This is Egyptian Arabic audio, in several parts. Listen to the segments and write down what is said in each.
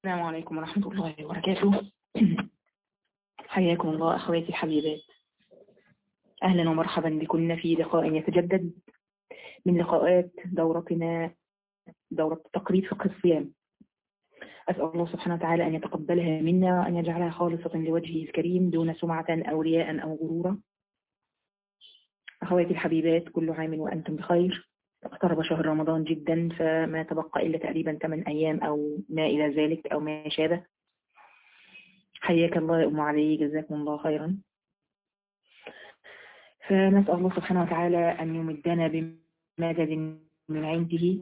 السلام عليكم ورحمة الله وبركاته حياكم الله أخواتي الحبيبات أهلا ومرحبا بكم في لقاء يتجدد من لقاءات دورتنا دورة تقريب فقه الصيام أسأل الله سبحانه وتعالى أن يتقبلها منا وأن يجعلها خالصة لوجهه الكريم دون سمعة أو رياء أو غرورا أخواتي الحبيبات كل عام وأنتم بخير اقترب شهر رمضان جدا فما تبقى إلا تقريبا 8 أيام أو ما إلى ذلك أو ما شابه حياك الله يا أم علي جزاكم الله خيرا فنسأل الله سبحانه وتعالى أن يمدنا بمدد من عنده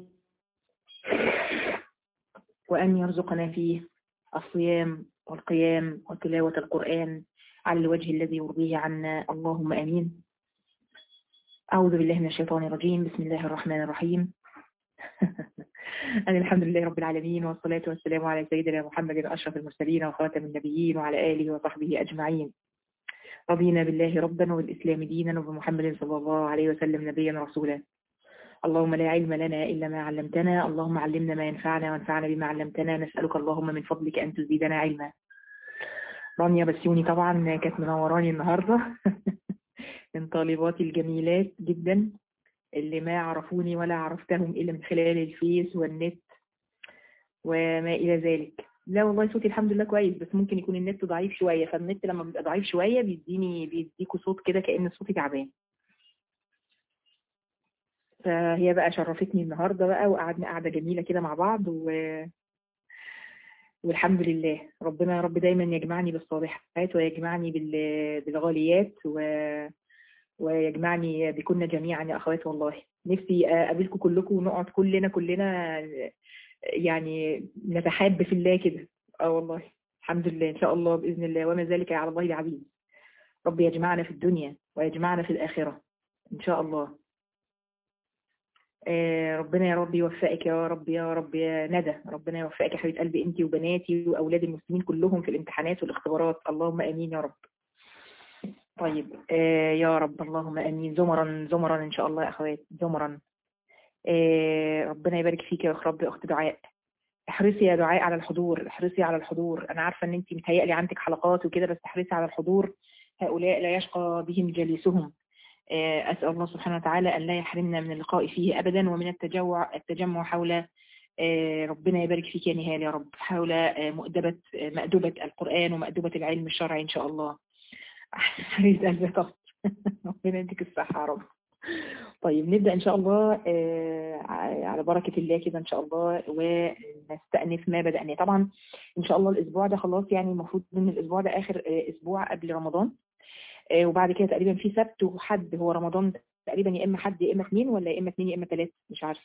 وأن يرزقنا فيه الصيام والقيام وتلاوة القرآن على الوجه الذي يرضيه عنا اللهم أمين أعوذ بالله من الشيطان الرجيم بسم الله الرحمن الرحيم أنا الحمد لله رب العالمين والصلاة والسلام على سيدنا محمد أشرف المرسلين وخاتم النبيين وعلى آله وصحبه أجمعين رضينا بالله ربا وبالإسلام دينا وبمحمد صلى الله عليه وسلم نبيا رسولا اللهم لا علم لنا إلا ما علمتنا اللهم علمنا ما ينفعنا وانفعنا بما علمتنا نسألك اللهم من فضلك أن تزيدنا علما رانيا بسيوني طبعا كانت منوراني النهاردة من طالباتي الجميلات جدا اللي ما عرفوني ولا عرفتهم إلا من خلال الفيس والنت وما إلى ذلك لا والله صوتي الحمد لله كويس بس ممكن يكون النت ضعيف شوية فالنت لما بيبقى ضعيف شوية بيديني بيديكوا صوت كده كأن صوتي تعبان فهي بقى شرفتني النهاردة بقى وقعدنا قعدة جميلة كده مع بعض و... والحمد لله ربنا يا رب دايما يجمعني بالصالحات ويجمعني بال... بالغاليات و... ويجمعني بكنا جميعا يا أخوات والله نفسي أقابلكم كلكم ونقعد كلنا كلنا يعني نتحاب في الله كده اه والله الحمد لله إن شاء الله بإذن الله وما ذلك على الله العظيم رب يجمعنا في الدنيا ويجمعنا في الآخرة إن شاء الله آه ربنا يا رب يوفقك يا رب يا رب يا ندى ربنا يوفقك يا حبيبه قلبي انت وبناتي واولاد المسلمين كلهم في الامتحانات والاختبارات اللهم امين يا رب طيب آه يا رب اللهم امين زمرا زمرا ان شاء الله يا اخوات زمرا آه ربنا يبارك فيك يا رب اخت دعاء احرصي يا دعاء على الحضور احرصي على الحضور انا عارفه ان انت متهيألي عندك حلقات وكده بس احرصي على الحضور هؤلاء لا يشقى بهم جليسهم أسأل الله سبحانه وتعالى أن لا يحرمنا من اللقاء فيه أبدا ومن التجمع التجمع حول ربنا يبارك فيك يا نهال يا رب حول مؤدبة مأدبة القرآن ومأدبة العلم الشرعي إن شاء الله حريز قلبي طفت ربنا يديك الصحة يا رب طيب نبدأ إن شاء الله على بركة الله كده إن شاء الله ونستأنف ما بدأناه طبعا إن شاء الله الأسبوع ده خلاص يعني المفروض إن الأسبوع ده آخر أسبوع قبل رمضان وبعد كده تقريبا في سبت وحد هو رمضان تقريبا يا اما حد يا اما اثنين ولا يا اما اثنين يا اما ثلاث مش عارفه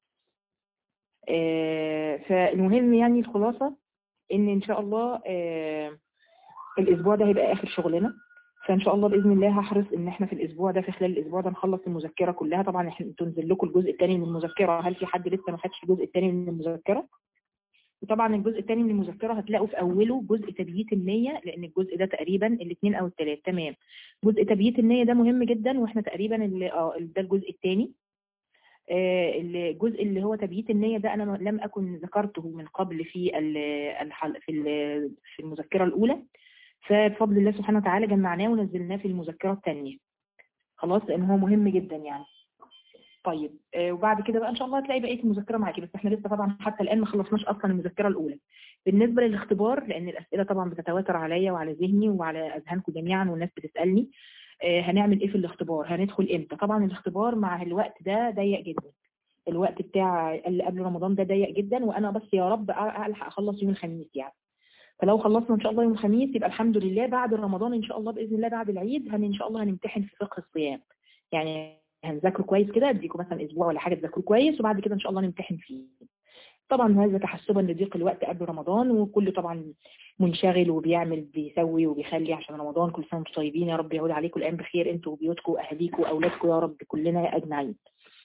فالمهم يعني الخلاصه ان ان شاء الله الاسبوع ده هيبقى اخر شغلنا فان شاء الله باذن الله هحرص ان احنا في الاسبوع ده في خلال الاسبوع ده نخلص المذكره كلها طبعا احنا تنزل لكم الجزء الثاني من المذكره هل في حد لسه ما خدش الجزء الثاني من المذكره وطبعا الجزء الثاني من المذكرة هتلاقوا في أوله جزء تبييت النية لأن الجزء ده تقريبا الاثنين أو الثلاث تمام جزء تبييت النية ده مهم جدا وإحنا تقريبا اللي اه ده الجزء الثاني آه الجزء اللي هو تبييت النية ده أنا لم أكن ذكرته من قبل في الحل في في المذكرة الأولى فبفضل الله سبحانه وتعالى جمعناه ونزلناه في المذكرة الثانية خلاص لأن هو مهم جدا يعني طيب آه وبعد كده بقى ان شاء الله هتلاقي بقيه المذكره معاكي بس احنا لسه طبعا حتى الان ما خلصناش اصلا المذكره الاولى بالنسبه للاختبار لان الاسئله طبعا بتتواتر عليا وعلى ذهني وعلى اذهانكم جميعا والناس بتسالني آه هنعمل ايه في الاختبار هندخل امتى طبعا الاختبار مع الوقت ده ضيق جدا الوقت بتاع اللي قبل رمضان ده ضيق جدا وانا بس يا رب الحق اخلص يوم الخميس يعني فلو خلصنا ان شاء الله يوم الخميس يبقى الحمد لله بعد رمضان ان شاء الله باذن الله بعد العيد هن ان شاء الله هنمتحن في فقه الصيام يعني هنذاكره كويس كده اديكم مثلا اسبوع ولا حاجه تذاكروه كويس وبعد كده ان شاء الله نمتحن فيه طبعا هذا تحسبا لضيق الوقت قبل رمضان وكله طبعا منشغل وبيعمل بيسوي وبيخلي عشان رمضان كل سنه وانتم طيبين يا رب يعود عليكم الايام بخير انتوا وبيوتكم واهاليكم واولادكم يا رب كلنا اجمعين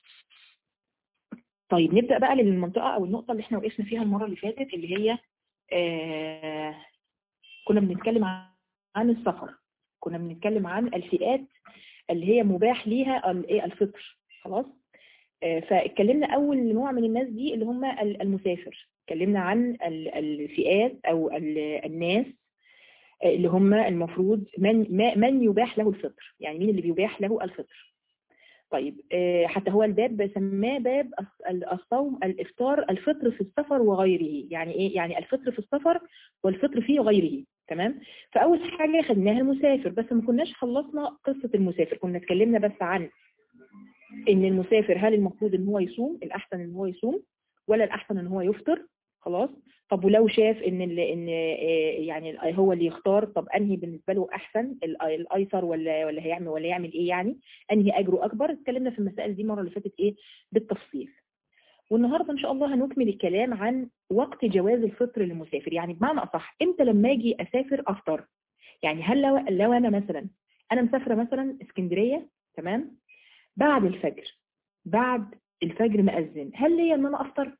طيب نبدا بقى للمنطقه او النقطه اللي احنا وقفنا فيها المره اللي فاتت اللي هي آه كنا بنتكلم عن السفر كنا بنتكلم عن الفئات اللي هي مباح ليها الايه الفطر خلاص فاتكلمنا اول نوع من الناس دي اللي هم المسافر اتكلمنا عن الفئات او الناس اللي هم المفروض من من يباح له الفطر يعني مين اللي بيباح له الفطر طيب حتى هو الباب سماه باب الصوم الافطار الفطر في السفر وغيره يعني ايه يعني الفطر في السفر والفطر في غيره تمام فاول حاجه خدناها المسافر بس ما كناش خلصنا قصه المسافر كنا اتكلمنا بس عن ان المسافر هل المفروض ان هو يصوم الاحسن ان هو يصوم ولا الاحسن ان هو يفطر خلاص طب ولو شاف ان ان يعني هو اللي يختار طب انهي بالنسبه له احسن الايسر ولا ولا هيعمل ولا يعمل ايه يعني انهي اجره اكبر اتكلمنا في المسائل دي المره اللي فاتت ايه بالتفصيل والنهارده ان شاء الله هنكمل الكلام عن وقت جواز الفطر للمسافر يعني بمعنى اصح امتى لما اجي اسافر افطر يعني هل لو, لو انا مثلا انا مسافره مثلا اسكندريه تمام بعد الفجر بعد الفجر مأذن هل ليا ان انا افطر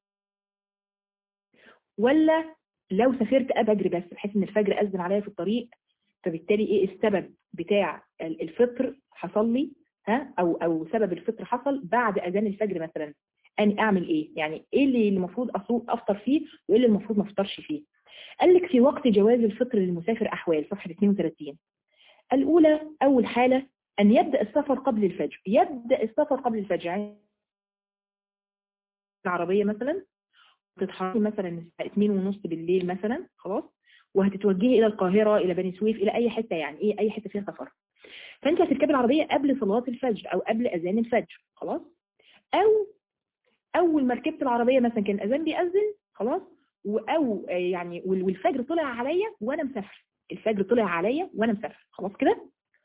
ولا لو سافرت ابجري بس بحيث ان الفجر اذن عليا في الطريق فبالتالي ايه السبب بتاع الفطر حصل لي ها او او سبب الفطر حصل بعد اذان الفجر مثلا اني اعمل ايه يعني ايه اللي المفروض افطر فيه وايه اللي المفروض ما افطرش فيه قال لك في وقت جواز الفطر للمسافر احوال صفحه 32 الاولى اول حاله ان يبدا السفر قبل الفجر يبدا السفر قبل الفجر يعني العربيه مثلا تتحركي مثلا الساعه 2 ونص بالليل مثلا خلاص وهتتوجهي الى القاهره الى بني سويف الى اي حته يعني ايه اي حته فيها سفر فانت هتركبي العربيه قبل صلاه الفجر او قبل اذان الفجر خلاص او اول ما ركبت العربيه مثلا كان الاذان بيأذن خلاص او يعني والفجر طلع عليا وانا مسافر الفجر طلع عليا وانا مسافر خلاص كده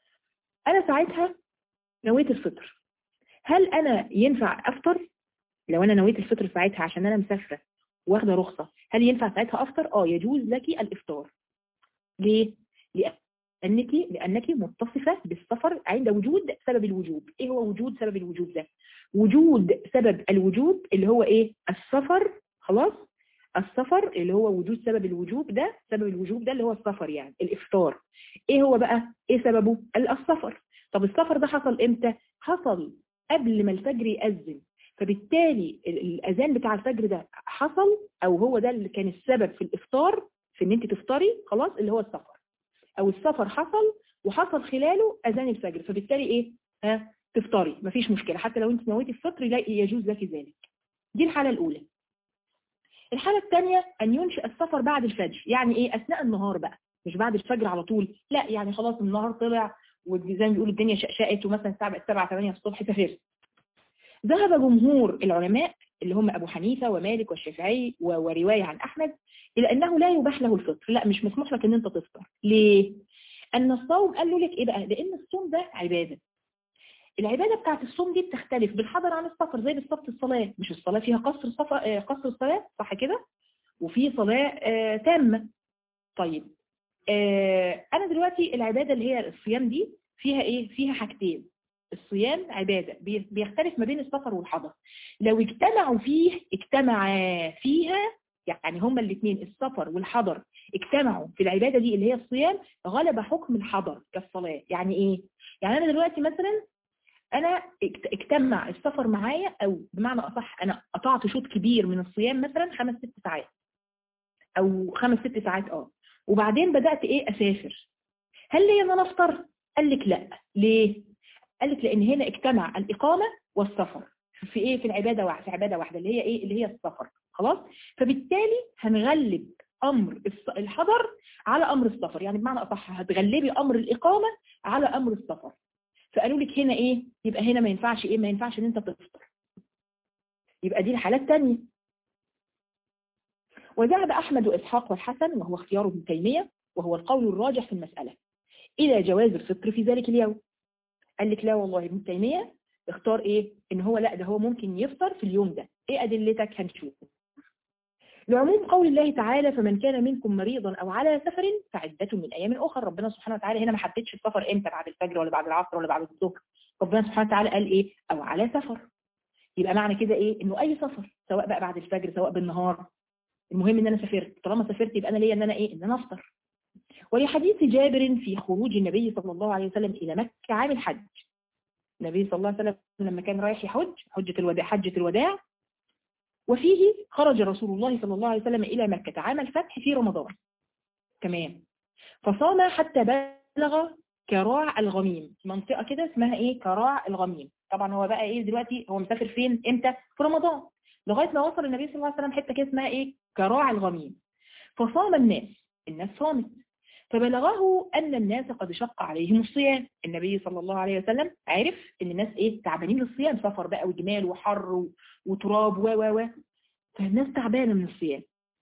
انا ساعتها نويت الفطر هل انا ينفع افطر لو انا نويت الفطر ساعتها عشان انا مسافره واخده رخصه هل ينفع ساعتها افطر اه يجوز لك الافطار ليه لانك لانك متصفه بالسفر عند وجود سبب الوجوب ايه هو وجود سبب الوجوب ده وجود سبب الوجوب اللي هو ايه السفر خلاص السفر اللي هو وجود سبب الوجوب ده سبب الوجوب ده اللي هو السفر يعني الافطار ايه هو بقى ايه سببه السفر طب السفر ده حصل امتى حصل قبل ما الفجر يأذن فبالتالي الاذان بتاع الفجر ده حصل او هو ده اللي كان السبب في الافطار في ان انت تفطري خلاص اللي هو السفر او السفر حصل وحصل خلاله اذان الفجر فبالتالي ايه ها تفطري مفيش مشكله حتى لو انت نويتي الفطر لا يجوز لك ذلك دي الحاله الاولى الحاله الثانيه ان ينشئ السفر بعد الفجر يعني ايه اثناء النهار بقى مش بعد الفجر على طول لا يعني خلاص النهار طلع وزي ما بيقولوا الدنيا شقشقت ومثلا الساعه 7 8 الصبح سافرت ذهب جمهور العلماء اللي هم أبو حنيفة ومالك والشافعي ورواية عن أحمد إلى أنه لا يباح له الفطر لا مش مسموح لك أن أنت تفطر ليه؟ أن الصوم قال له لك إيه بقى؟ لأن الصوم ده عبادة العبادة بتاعت الصوم دي بتختلف بالحضر عن السفر زي بالظبط الصلاة مش الصلاة فيها قصر صفر قصر الصلاة صح كده؟ وفي صلاة آه تامة طيب آه أنا دلوقتي العبادة اللي هي الصيام دي فيها إيه؟ فيها حاجتين الصيام عبادة بيختلف ما بين السفر والحضر لو اجتمعوا فيه اجتمعا فيها يعني هما الاثنين السفر والحضر اجتمعوا في العبادة دي اللي هي الصيام غلب حكم الحضر كالصلاة يعني ايه؟ يعني انا دلوقتي مثلا انا اجتمع السفر معايا او بمعنى اصح انا قطعت شوط كبير من الصيام مثلا خمس ست ساعات او خمس ست ساعات اه وبعدين بدأت ايه اسافر هل لي ان انا افطر؟ قال لك لا ليه؟ قال لك لان هنا اجتمع الاقامه والسفر في ايه في العباده واحده في عباده واحده اللي هي ايه اللي هي السفر خلاص فبالتالي هنغلب امر الحضر على امر السفر يعني بمعنى اصح هتغلبي امر الاقامه على امر السفر فقالوا لك هنا ايه يبقى هنا ما ينفعش ايه ما ينفعش ان انت تفطر يبقى دي الحالات الثانيه وذهب احمد واسحاق والحسن وهو اختيار ابن تيميه وهو القول الراجح في المساله الى جواز الفطر في ذلك اليوم قال لك لا والله ابن تيمية اختار ايه ان هو لا ده هو ممكن يفطر في اليوم ده ايه ادلتك هنشوف لعموم قول الله تعالى فمن كان منكم مريضا او على سفر فعدة من ايام اخرى ربنا سبحانه وتعالى هنا ما حددش السفر امتى بعد الفجر ولا بعد العصر ولا بعد الظهر ربنا سبحانه وتعالى قال ايه او على سفر يبقى معنى كده ايه انه اي سفر سواء بقى بعد الفجر سواء بالنهار المهم ان انا سافرت طالما سافرت يبقى انا ليا ان انا ايه ان انا افطر ولحديث جابر في خروج النبي صلى الله عليه وسلم الى مكة عام الحج النبي صلى الله عليه وسلم لما كان رايح يحج حجة الوداع حجة الوداع وفيه خرج رسول الله صلى الله عليه وسلم إلى مكة عام الفتح في رمضان كمان فصام حتى بلغ كراع الغميم منطقة كده اسمها ايه كراع الغميم طبعا هو بقى ايه دلوقتي هو مسافر فين امتى في رمضان لغاية ما وصل النبي صلى الله عليه وسلم حتة كده اسمها ايه كراع الغميم فصام الناس الناس صامت فبلغه أن الناس قد شق عليهم الصيام النبي صلى الله عليه وسلم عرف ان الناس ايه تعبانين للصيام سفر بقى وجمال وحر وتراب و و و فالناس تعبانة من الصيام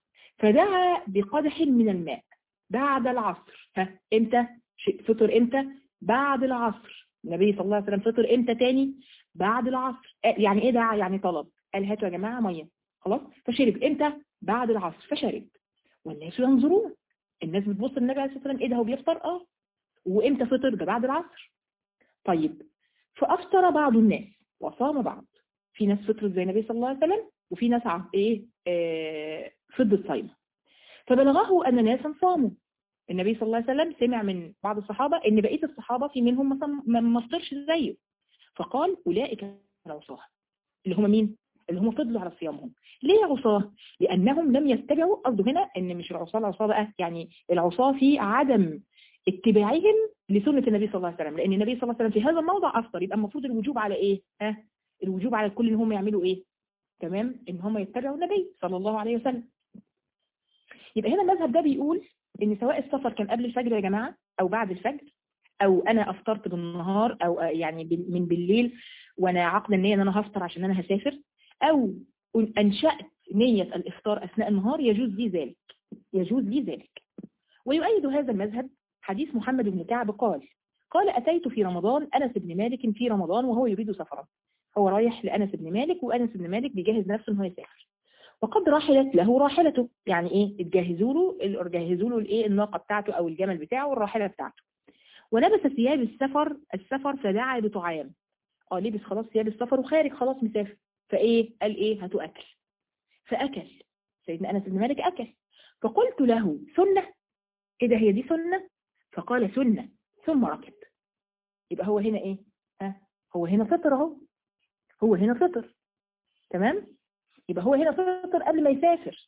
فدعا بقدح من الماء بعد العصر ها امتى فطر امتى بعد العصر النبي صلى الله عليه وسلم فطر امتى تاني بعد العصر يعني ايه دعا يعني طلب قال هاتوا يا جماعة مية خلاص فشرب امتى بعد العصر فشرب والناس ينظرون الناس بتبص للنبي عليه الصلاه والسلام ايه ده هو بيفطر اه وامتى فطر ده بعد العصر طيب فافطر بعض الناس وصام بعض في ناس فطرت زي النبي صلى الله عليه وسلم وفي ناس ايه آه فضت صايمه فبلغه ان ناسا صاموا النبي صلى الله عليه وسلم سمع من بعض الصحابه ان بقيه الصحابه في منهم ما فطرش زيه فقال اولئك العصاه اللي هم مين اللي هم فضلوا على صيامهم ليه عصاه لانهم لم يتبعوا قصده هنا ان مش العصاه العصاه بقى يعني العصاه في عدم اتباعهم لسنة النبي صلى الله عليه وسلم لان النبي صلى الله عليه وسلم في هذا الموضع افطر يبقى المفروض الوجوب على ايه ها الوجوب على الكل ان هم يعملوا ايه تمام ان هم يتبعوا النبي صلى الله عليه وسلم يبقى هنا المذهب ده بيقول ان سواء السفر كان قبل الفجر يا جماعة او بعد الفجر او انا افطرت بالنهار او يعني من بالليل وانا عقد النية ان انا هفطر عشان انا هسافر او انشأت نية الافطار اثناء النهار يجوز لي ذلك يجوز لي ذلك ويؤيد هذا المذهب حديث محمد بن كعب قال قال أتيت في رمضان أنس بن مالك في رمضان وهو يريد سفرا هو رايح لأنس بن مالك وأنس بن مالك بيجهز نفسه إن هو يسافر وقد رحلت له راحلته يعني ايه اتجهزوا له جهزوا له الايه الناقه بتاعته او الجمل بتاعه والراحله بتاعته ولبس ثياب السفر السفر فدعا بطعام اه لبس خلاص ثياب السفر وخارج خلاص مسافر فايه قال ايه هاتوا اكل فاكل سيدنا انس بن مالك اكل فقلت له سنه ايه ده هي دي سنه فقال سنه ثم ركب يبقى هو هنا ايه ها هو هنا فطر اهو هو هنا فطر تمام يبقى هو هنا فطر قبل ما يسافر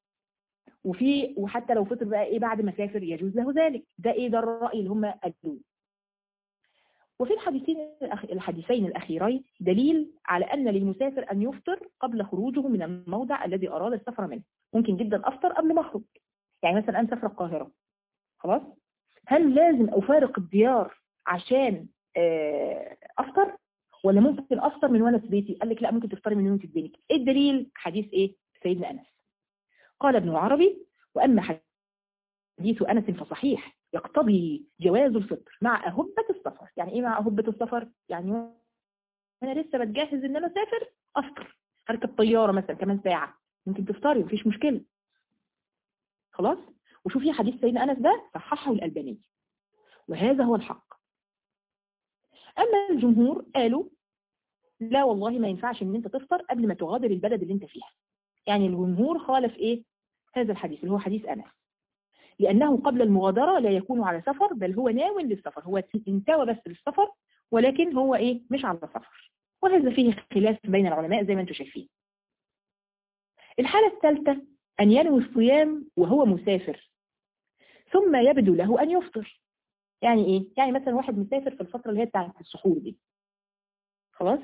وفي وحتى لو فطر بقى ايه بعد ما سافر يجوز له ذلك ده ايه ده الرأي اللي هم قالوه وفي الحديثين الحديثين الأخيرين دليل على أن للمسافر أن يفطر قبل خروجه من الموضع الذي أراد السفر منه ممكن جدا أفطر قبل ما أخرج يعني مثلا أنا مسافر القاهرة خلاص هل لازم أفارق الديار عشان أفطر ولا ممكن أفطر من وأنا في بيتي قال لك لا ممكن تفطري من وأنت في بيتك إيه الدليل حديث إيه سيدنا أنس قال ابن عربي وأما حديث أنس فصحيح يقتضي جواز الفطر مع أهبة السفر يعني إيه مع أهبة السفر يعني أنا لسه بتجهز إن أنا أسافر أفطر هركب طيارة مثلا كمان ساعة ممكن تفطري مفيش مشكلة خلاص وشوفي حديث سيدنا أنس ده صححه الألباني وهذا هو الحق أما الجمهور قالوا لا والله ما ينفعش ان انت تفطر قبل ما تغادر البلد اللي انت فيها يعني الجمهور خالف ايه هذا الحديث اللي هو حديث أنس لأنه قبل المغادرة لا يكون على سفر بل هو ناو للسفر هو انتوى بس للسفر ولكن هو ايه مش على سفر وهذا فيه خلاف بين العلماء زي ما انتم شايفين الحالة الثالثة أن ينوي الصيام وهو مسافر ثم يبدو له أن يفطر يعني ايه يعني مثلا واحد مسافر في الفترة اللي هي بتاعت السحور دي خلاص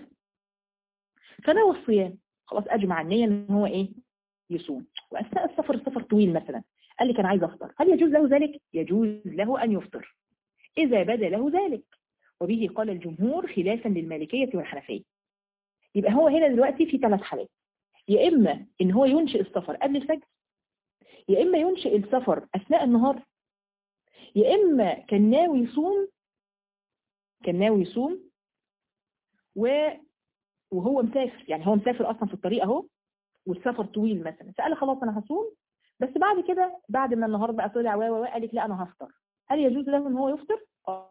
فنوى الصيام خلاص اجمع النية ان هو ايه يصوم واثناء السفر السفر طويل مثلا قال لي كان عايز افطر هل يجوز له ذلك يجوز له ان يفطر اذا بدا له ذلك وبه قال الجمهور خلافا للمالكية والحنفية يبقى هو هنا دلوقتي في ثلاث حالات يا اما ان هو ينشئ السفر قبل الفجر يا اما ينشئ السفر اثناء النهار يا اما كان ناوي يصوم كان ناوي يصوم و وهو مسافر يعني هو مسافر اصلا في الطريق اهو والسفر طويل مثلا فقال خلاص انا هصوم بس بعد كده بعد ما النهار بقى طلع و و قال لك لا انا هفطر هل يجوز له ان هو يفطر اه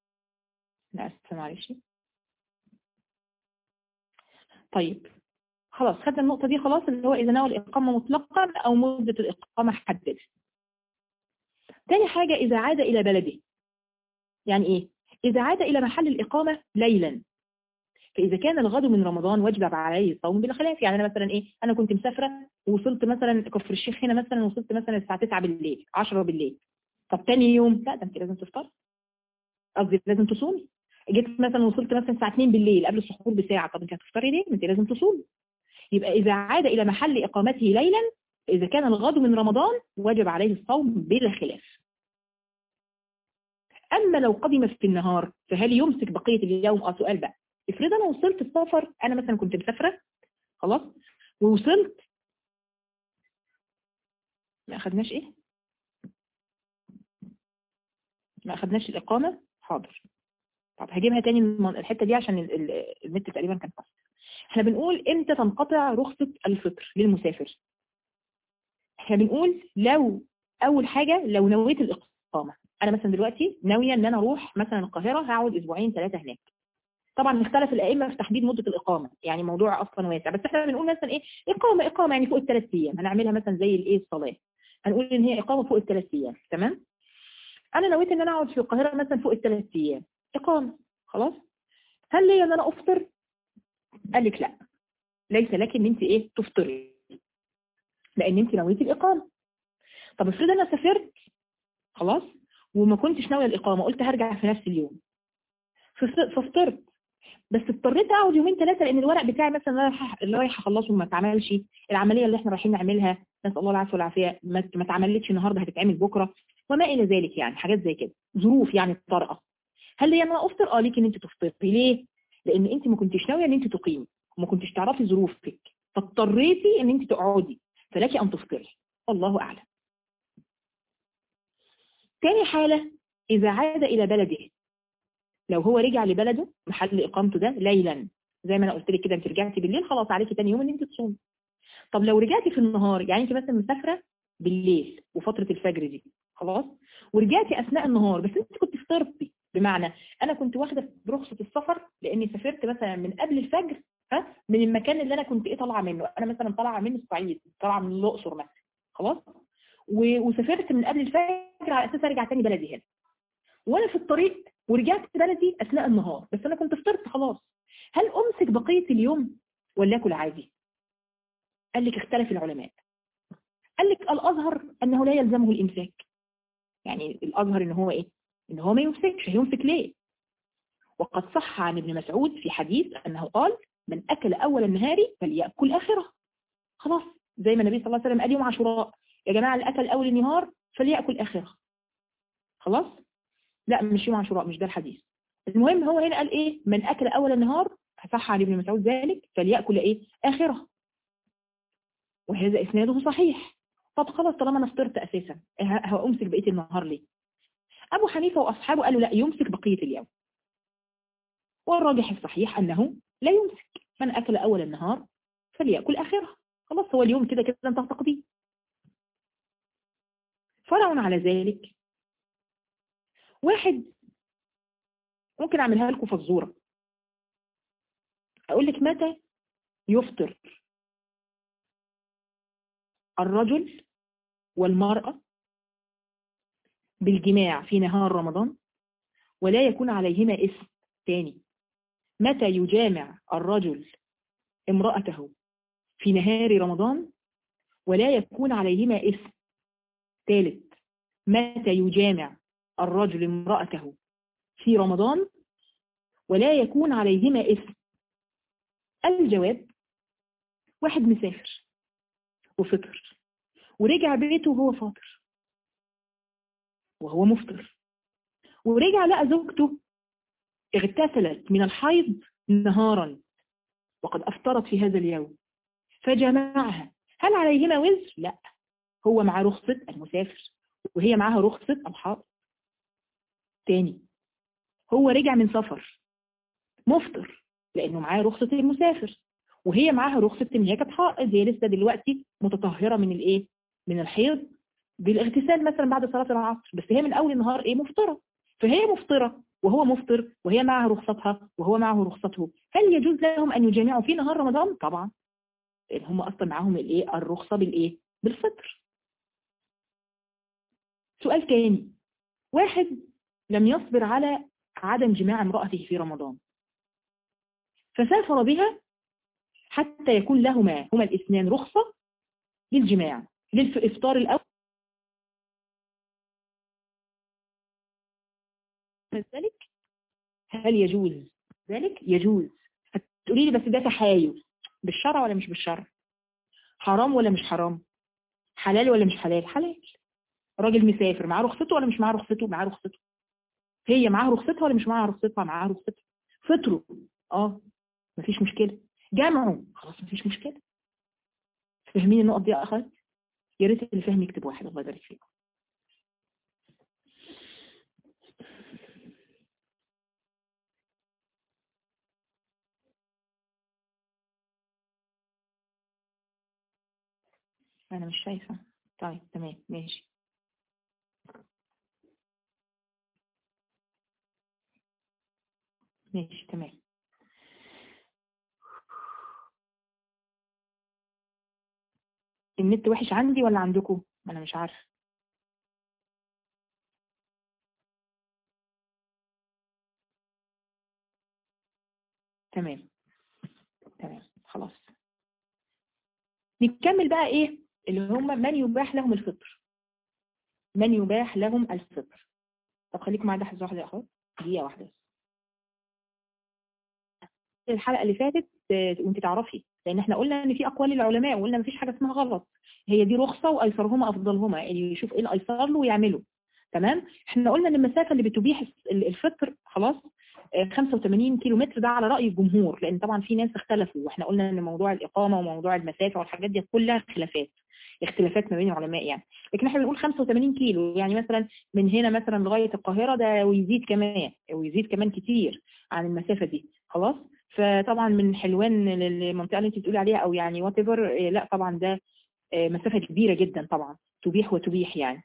لا اسف معلش طيب خلاص خدنا النقطة دي خلاص اللي هو إذا نوى الإقامة مطلقا أو مدة الإقامة حددت تاني حاجة إذا عاد إلى بلده يعني إيه؟ إذا عاد إلى محل الإقامة ليلا فإذا كان الغد من رمضان وجب عليه الصوم بلا خلاف يعني أنا مثلا إيه أنا كنت مسافرة ووصلت مثلا كفر الشيخ هنا مثلا وصلت مثلا الساعة 9 بالليل 10 بالليل طب تاني يوم لا ده أنت لازم تفطر قصدي لازم تصومي جيت مثلا وصلت مثلا الساعة 2 بالليل قبل السحور بساعة طب أنت هتفطري ليه؟ أنت لازم تصومي يبقى إذا عاد إلى محل إقامته ليلا إذا كان الغد من رمضان وجب عليه الصوم بلا خلاف أما لو قدم في النهار فهل يمسك بقية اليوم اه سؤال بقى افرض أنا وصلت السفر أنا مثلا كنت مسافرة خلاص ووصلت ما أخدناش إيه ما أخدناش الإقامة حاضر طب هجيبها تاني الحتة دي عشان النت تقريبا كان فاصل احنا بنقول امتى تنقطع رخصة الفطر للمسافر احنا بنقول لو اول حاجة لو نويت الاقامة انا مثلا دلوقتي ناوية ان انا اروح مثلا القاهرة هقعد اسبوعين ثلاثة هناك طبعا اختلف الائمه في تحديد مده الاقامه يعني موضوع اصلا واسع بس احنا بنقول مثلا ايه اقامه اقامه يعني فوق الثلاث ايام هنعملها مثلا زي الايه الصلاه هنقول ان هي اقامه فوق الثلاث ايام تمام انا نويت ان انا اقعد في القاهره مثلا فوق الثلاث ايام اقامه خلاص هل لي ان انا افطر قال لك لا ليس لك ان انت ايه تفطري لان انت نويتي الاقامه طب افرض انا سافرت خلاص وما كنتش ناويه الاقامه قلت هرجع في نفس اليوم ففطرت بس اضطريت اقعد يومين ثلاثه لان الورق بتاعي مثلا اللي رايح اخلصه ما اتعملش العمليه اللي احنا رايحين نعملها نسال الله العافيه والعافيه ما اتعملتش النهارده هتتعمل بكره وما الى ذلك يعني حاجات زي كده ظروف يعني طارئه هل لي انا افطر اه ليك ان انت تفطري ليه لان انت ما كنتش ناويه ان انت تقيمي وما كنتش تعرفي ظروفك فاضطريتي ان انت تقعدي فلك ان تفطري الله اعلم تاني حاله اذا عاد الى بلده لو هو رجع لبلده محل اقامته ده ليلا زي ما انا قلت لك كده انت رجعتي بالليل خلاص عليكي تاني يوم ان انت تصومي طب لو رجعتي في النهار يعني انت مثلا مسافره بالليل وفتره الفجر دي خلاص ورجعتي اثناء النهار بس انت كنت فطرتي بمعنى انا كنت واخده برخصه السفر لاني سافرت مثلا من قبل الفجر ها من المكان اللي انا كنت ايه طالعه منه انا مثلا طالعه من الصعيد طالعه من الاقصر مثلا خلاص وسافرت من قبل الفجر على اساس ارجع تاني بلدي هنا وانا في الطريق ورجعت بلدي اثناء النهار بس انا كنت فطرت خلاص هل امسك بقيه اليوم ولا اكل عادي قال لك اختلف العلماء قال لك الازهر انه لا يلزمه الامساك يعني الازهر ان هو ايه ان هو ما يمسكش هيمسك ليه وقد صح عن ابن مسعود في حديث انه قال من اكل اول النهار فليأكل اخره خلاص زي ما النبي صلى الله عليه وسلم قال يوم عاشوراء يا جماعه اللي اكل اول النهار فليأكل اخره خلاص لا مش يوم عاشوراء مش ده الحديث المهم هو هنا قال ايه من اكل اول النهار صح عن ابن مسعود ذلك فليأكل ايه اخره وهذا اسناده صحيح طب خلاص طالما انا فطرت اساسا هامسك بقيه النهار ليه ابو حنيفه واصحابه قالوا لا يمسك بقيه اليوم والراجح الصحيح انه لا يمسك من اكل اول النهار فليأكل اخره خلاص هو اليوم كده كده انت تقضيه فرع على ذلك واحد ممكن اعملها لكم فزوره اقول لك متى يفطر الرجل والمرأة بالجماع في نهار رمضان ولا يكون عليهما اسم ثاني متى يجامع الرجل امرأته في نهار رمضان ولا يكون عليهما اسم ثالث متى يجامع الرجل امرأته في رمضان ولا يكون عليهما اسم الجواب واحد مسافر وفطر ورجع بيته وهو فاطر وهو مفطر ورجع لقى زوجته اغتسلت من الحيض نهارا وقد أفطرت في هذا اليوم فجمعها هل عليهما وزر؟ لا هو معاه رخصة المسافر وهي معاها رخصة الحائض تاني هو رجع من سفر مفطر لأنه معاه رخصة المسافر وهي معاها رخصة ان هي كانت حائض هي لسه دلوقتي متطهرة من الايه من الحيض بالاغتسال مثلا بعد صلاة العصر بس هي من اول النهار ايه مفطرة فهي مفطرة وهو مفطر وهي معها رخصتها وهو معه رخصته هل يجوز لهم ان يجامعوا في نهار رمضان طبعا هم اصلا معاهم الايه الرخصه بالايه بالفطر سؤال تاني واحد لم يصبر على عدم جماع امرأته في رمضان فسافر بها حتى يكون لهما هما الاثنان رخصة للجماع للإفطار الأول ذلك هل يجوز ذلك يجوز هتقولي لي بس ده تحايل بالشرع ولا مش بالشرع حرام ولا مش حرام حلال ولا مش حلال حلال راجل مسافر معاه رخصته ولا مش معاه رخصته معاه رخصته هي معاها رخصتها ولا مش معاها رخصتها معاها رخصتها فطروا اه مفيش مشكلة جمعوا خلاص مفيش مشكلة فاهمين النقط دي يا اخوات يا ريت اللي فاهم يكتب واحد الله يبارك فيكم انا مش شايفة طيب تمام ماشي ماشي تمام النت وحش عندي ولا عندكم انا مش عارفه تمام تمام خلاص نكمل بقى ايه اللي هم من يباح لهم الفطر من يباح لهم الفطر طب خليكم معايا لحظه واحده يا اخوات دقيقه واحده الحلقه اللي فاتت وانت تعرفي لان احنا قلنا ان في اقوال العلماء وقلنا مفيش حاجه اسمها غلط هي دي رخصه وايسرهما افضلهما اللي يشوف ايه الايسر له ويعمله تمام احنا قلنا ان المسافه اللي بتبيح الفطر خلاص 85 كيلو متر ده على راي الجمهور لان طبعا في ناس اختلفوا واحنا قلنا ان موضوع الاقامه وموضوع المسافه والحاجات دي كلها خلافات اختلافات ما بين العلماء يعني لكن احنا بنقول 85 كيلو يعني مثلا من هنا مثلا لغايه القاهره ده ويزيد كمان ويزيد كمان كتير عن المسافه دي خلاص فطبعا من حلوان للمنطقه اللي انت بتقولي عليها او يعني وات لا طبعا ده مسافه كبيره جدا طبعا تبيح وتبيح يعني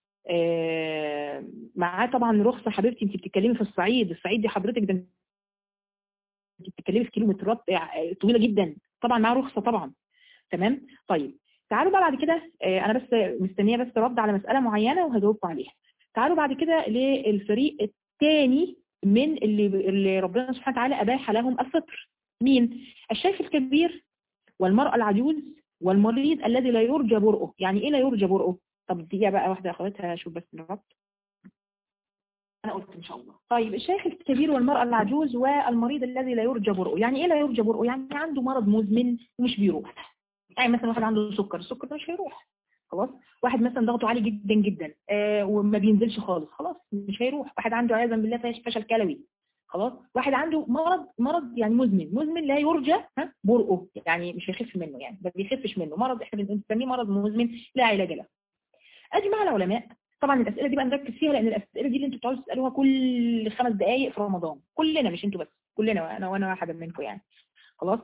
معاه طبعا رخصه حبيبتي انت بتتكلمي في الصعيد الصعيد دي حضرتك ده انت بتتكلمي في كيلومترات طويله جدا طبعا معاه رخصه طبعا تمام طيب تعالوا بقى بعد كده انا بس مستنيه بس رد على مساله معينه وهجاوبكم عليها تعالوا بعد كده للفريق الثاني من اللي, اللي ربنا سبحانه وتعالى أباح لهم الفطر مين؟ الشيخ الكبير والمرأة العجوز والمريض الذي لا يرجى برؤه يعني إيه لا يرجى برؤه؟ طب دقيقة بقى واحدة يا أخواتها أشوف بس الربط أنا قلت إن شاء الله طيب الشيخ الكبير والمرأة العجوز والمريض الذي لا يرجى برؤه يعني إيه لا يرجى برؤه؟ يعني عنده مرض مزمن ومش بيروح يعني مثلا واحد عنده سكر السكر ده مش هيروح خلاص واحد مثلا ضغطه عالي جدا جدا آه وما بينزلش خالص خلاص مش هيروح واحد عنده عياذا بالله فشل كلوي خلاص واحد عنده مرض مرض يعني مزمن مزمن لا يرجى ها برؤه يعني مش هيخف منه يعني ما بيخفش منه مرض احنا بنسميه مرض مزمن لا علاج له اجمع العلماء طبعا الاسئله دي بقى نركز فيها لان الاسئله دي اللي انتوا بتقعدوا تسالوها كل خمس دقائق في رمضان كلنا مش انتوا بس كلنا انا وانا واحده منكم يعني خلاص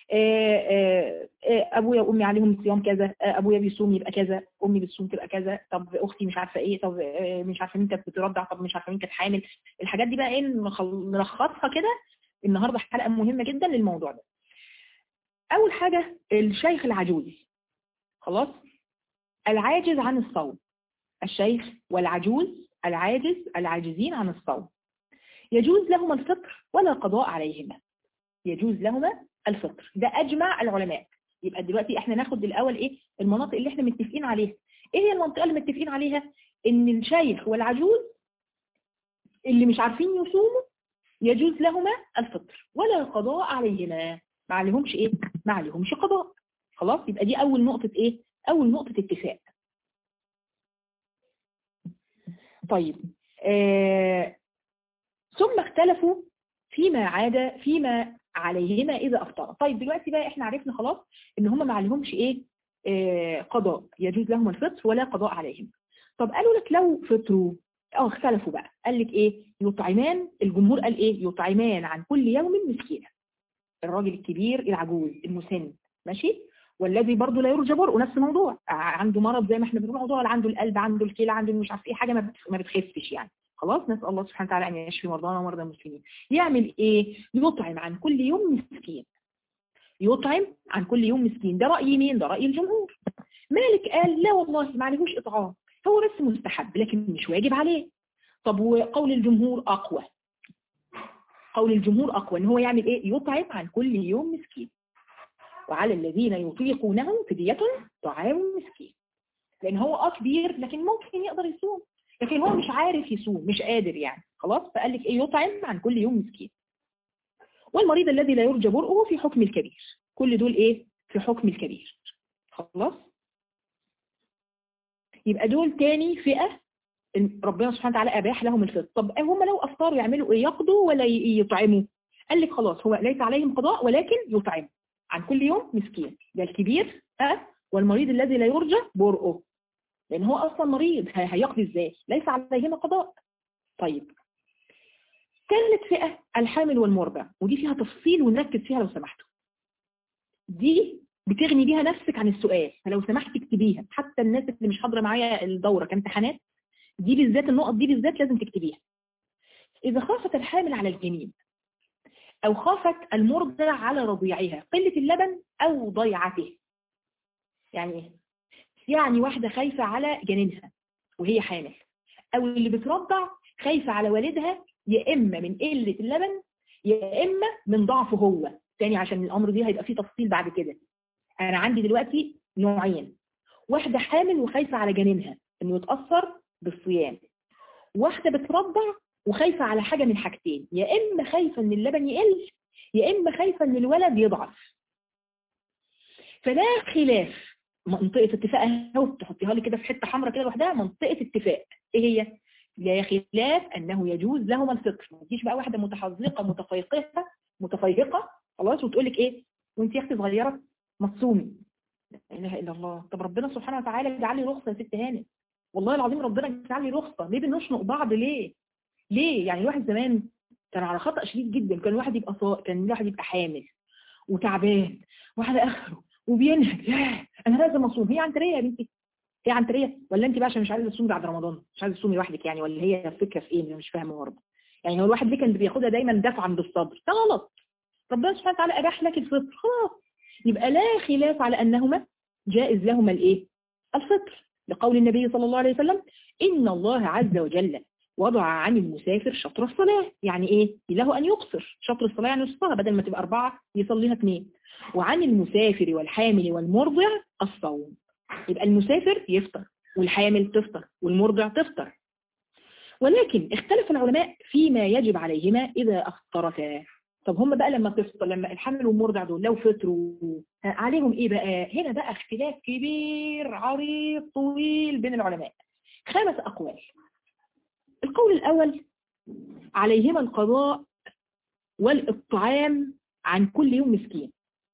ابويا وامي عليهم صيام كذا ابويا بيصوم يبقى كذا امي بتصوم تبقى كذا طب اختي مش عارفه ايه طب مش عارفه مين كانت بترضع طب مش عارفه مين كانت حامل الحاجات دي بقى ايه نلخصها كده النهارده حلقه مهمه جدا للموضوع ده اول حاجه الشيخ العجوز خلاص العاجز عن الصوم الشيخ والعجوز العاجز العاجزين عن الصوم يجوز لهما الفطر ولا قضاء عليهما يجوز لهما الفطر ده اجمع العلماء يبقى دلوقتي احنا ناخد الاول ايه المناطق اللي احنا متفقين عليها ايه هي المنطقه اللي متفقين عليها ان الشيخ والعجوز اللي مش عارفين يصوموا يجوز لهما الفطر ولا قضاء عليهما ما عليهمش ايه ما عليهمش قضاء خلاص يبقى دي اول نقطه ايه اول نقطه اتفاق طيب آه ثم اختلفوا فيما عاد فيما عليهما إذا أفطر طيب دلوقتي بقى إحنا عرفنا خلاص إن هم ما عليهمش إيه آه قضاء يجوز لهم الفطر ولا قضاء عليهم طب قالوا لك لو فطروا اه اختلفوا بقى قال لك ايه يطعمان الجمهور قال ايه يطعمان عن كل يوم مسكينه الراجل الكبير العجوز المسن ماشي والذي برضه لا يرجى برؤه نفس الموضوع عنده مرض زي ما احنا بنقول موضوع عنده القلب عنده الكلى عنده مش عارف ايه حاجه ما بتخفش يعني خلاص نسال الله سبحانه وتعالى ان يشفي مرضانا ومرضى المسلمين يعمل ايه يطعم عن كل يوم مسكين يطعم عن كل يوم مسكين ده رأي مين ده رأي الجمهور مالك قال لا والله ما عليهوش إطعام هو بس مستحب لكن مش واجب عليه طب وقول الجمهور أقوى قول الجمهور أقوى إن هو يعمل إيه يطعم عن كل يوم مسكين وعلى الذين يطيقونه فدية طعام مسكين لأن هو اه كبير لكن ممكن يقدر يصوم لكن هو مش عارف يصوم مش قادر يعني خلاص فقال لك إيه يطعم عن كل يوم مسكين والمريض الذي لا يرجى برؤه في حكم الكبير كل دول إيه في حكم الكبير خلاص يبقى دول تاني فئة ربنا سبحانه وتعالى أباح لهم الفطر طب هم لو أفطروا يعملوا إيه يقضوا ولا يطعموا قال لك خلاص هو ليس عليهم قضاء ولكن يطعموا عن كل يوم مسكين ده الكبير أه والمريض الذي لا يرجى برؤه لأن هو أصلا مريض هيقضي إزاي ليس عليهما قضاء طيب ثالث فئة الحامل والمرضع ودي فيها تفصيل ونركز فيها لو سمحتوا دي بتغني بيها نفسك عن السؤال فلو سمحت اكتبيها حتى الناس اللي مش حاضره معايا الدورة كامتحانات دي بالذات النقط دي بالذات لازم تكتبيها إذا خافت الحامل على الجنين أو خافت المرضع على رضيعها قلة اللبن أو ضيعته يعني ايه؟ يعني واحدة خايفة على جنينها وهي حامل أو اللي بترضع خايفة على والدها يا إما من قلة اللبن يا إما من ضعفه هو تاني عشان الأمر دي هيبقى فيه تفصيل بعد كده أنا عندي دلوقتي نوعين واحدة حامل وخايفة على جنينها إنه يتأثر بالصيام واحدة بترضع وخايفة على حاجة من حاجتين يا إما خايفة إن اللبن يقل يا إما خايفة إن الولد يضعف فده خلاف منطقة اتفاق اهو تحطيها لي كده في حتة حمراء كده لوحدها منطقة اتفاق ايه هي؟ لا خلاف انه يجوز لهما الفطر ما تجيش بقى واحدة متحذقة متفيقة متفيقة خلاص وتقول لك ايه وانت يا اختي صغيرة ما تصومي لا اله الا الله طب ربنا سبحانه وتعالى جعل لي رخصة يا ست هانم والله العظيم ربنا جعل لي رخصة ليه بنشنق بعض ليه؟ ليه؟ يعني الواحد زمان كان على خطأ شديد جدا كان الواحد يبقى صا... كان الواحد يبقى حامل وتعبان وعلى اخره وبينهج ياه انا لازم اصوم هي عنتريه يا بنتي هي عنتريه ولا انت بقى عشان مش عايزه تصومي بعد رمضان مش عايزه تصومي لوحدك يعني ولا هي الفكره في ايه انا مش فاهمه برضه يعني هو الواحد ليه كان بياخدها دايما دفعا بالصبر ده غلط ربنا سبحانه وتعالى اباح لك الفطر خلاص يبقى لا خلاف على انهما جائز لهما الايه الفطر لقول النبي صلى الله عليه وسلم ان الله عز وجل وضع عن المسافر شطر الصلاة يعني ايه له ان يقصر شطر الصلاة يعني نصفها بدل ما تبقى اربعة يصليها اثنين وعن المسافر والحامل والمرضع الصوم يبقى المسافر يفطر والحامل تفطر والمرضع تفطر ولكن اختلف العلماء فيما يجب عليهما إذا أفطرتا طب هم بقى لما تفطر لما الحامل والمرضع دول لو فطروا عليهم ايه بقى هنا بقى اختلاف كبير عريض طويل بين العلماء خمس أقوال القول الأول عليهما القضاء والإطعام عن كل يوم مسكين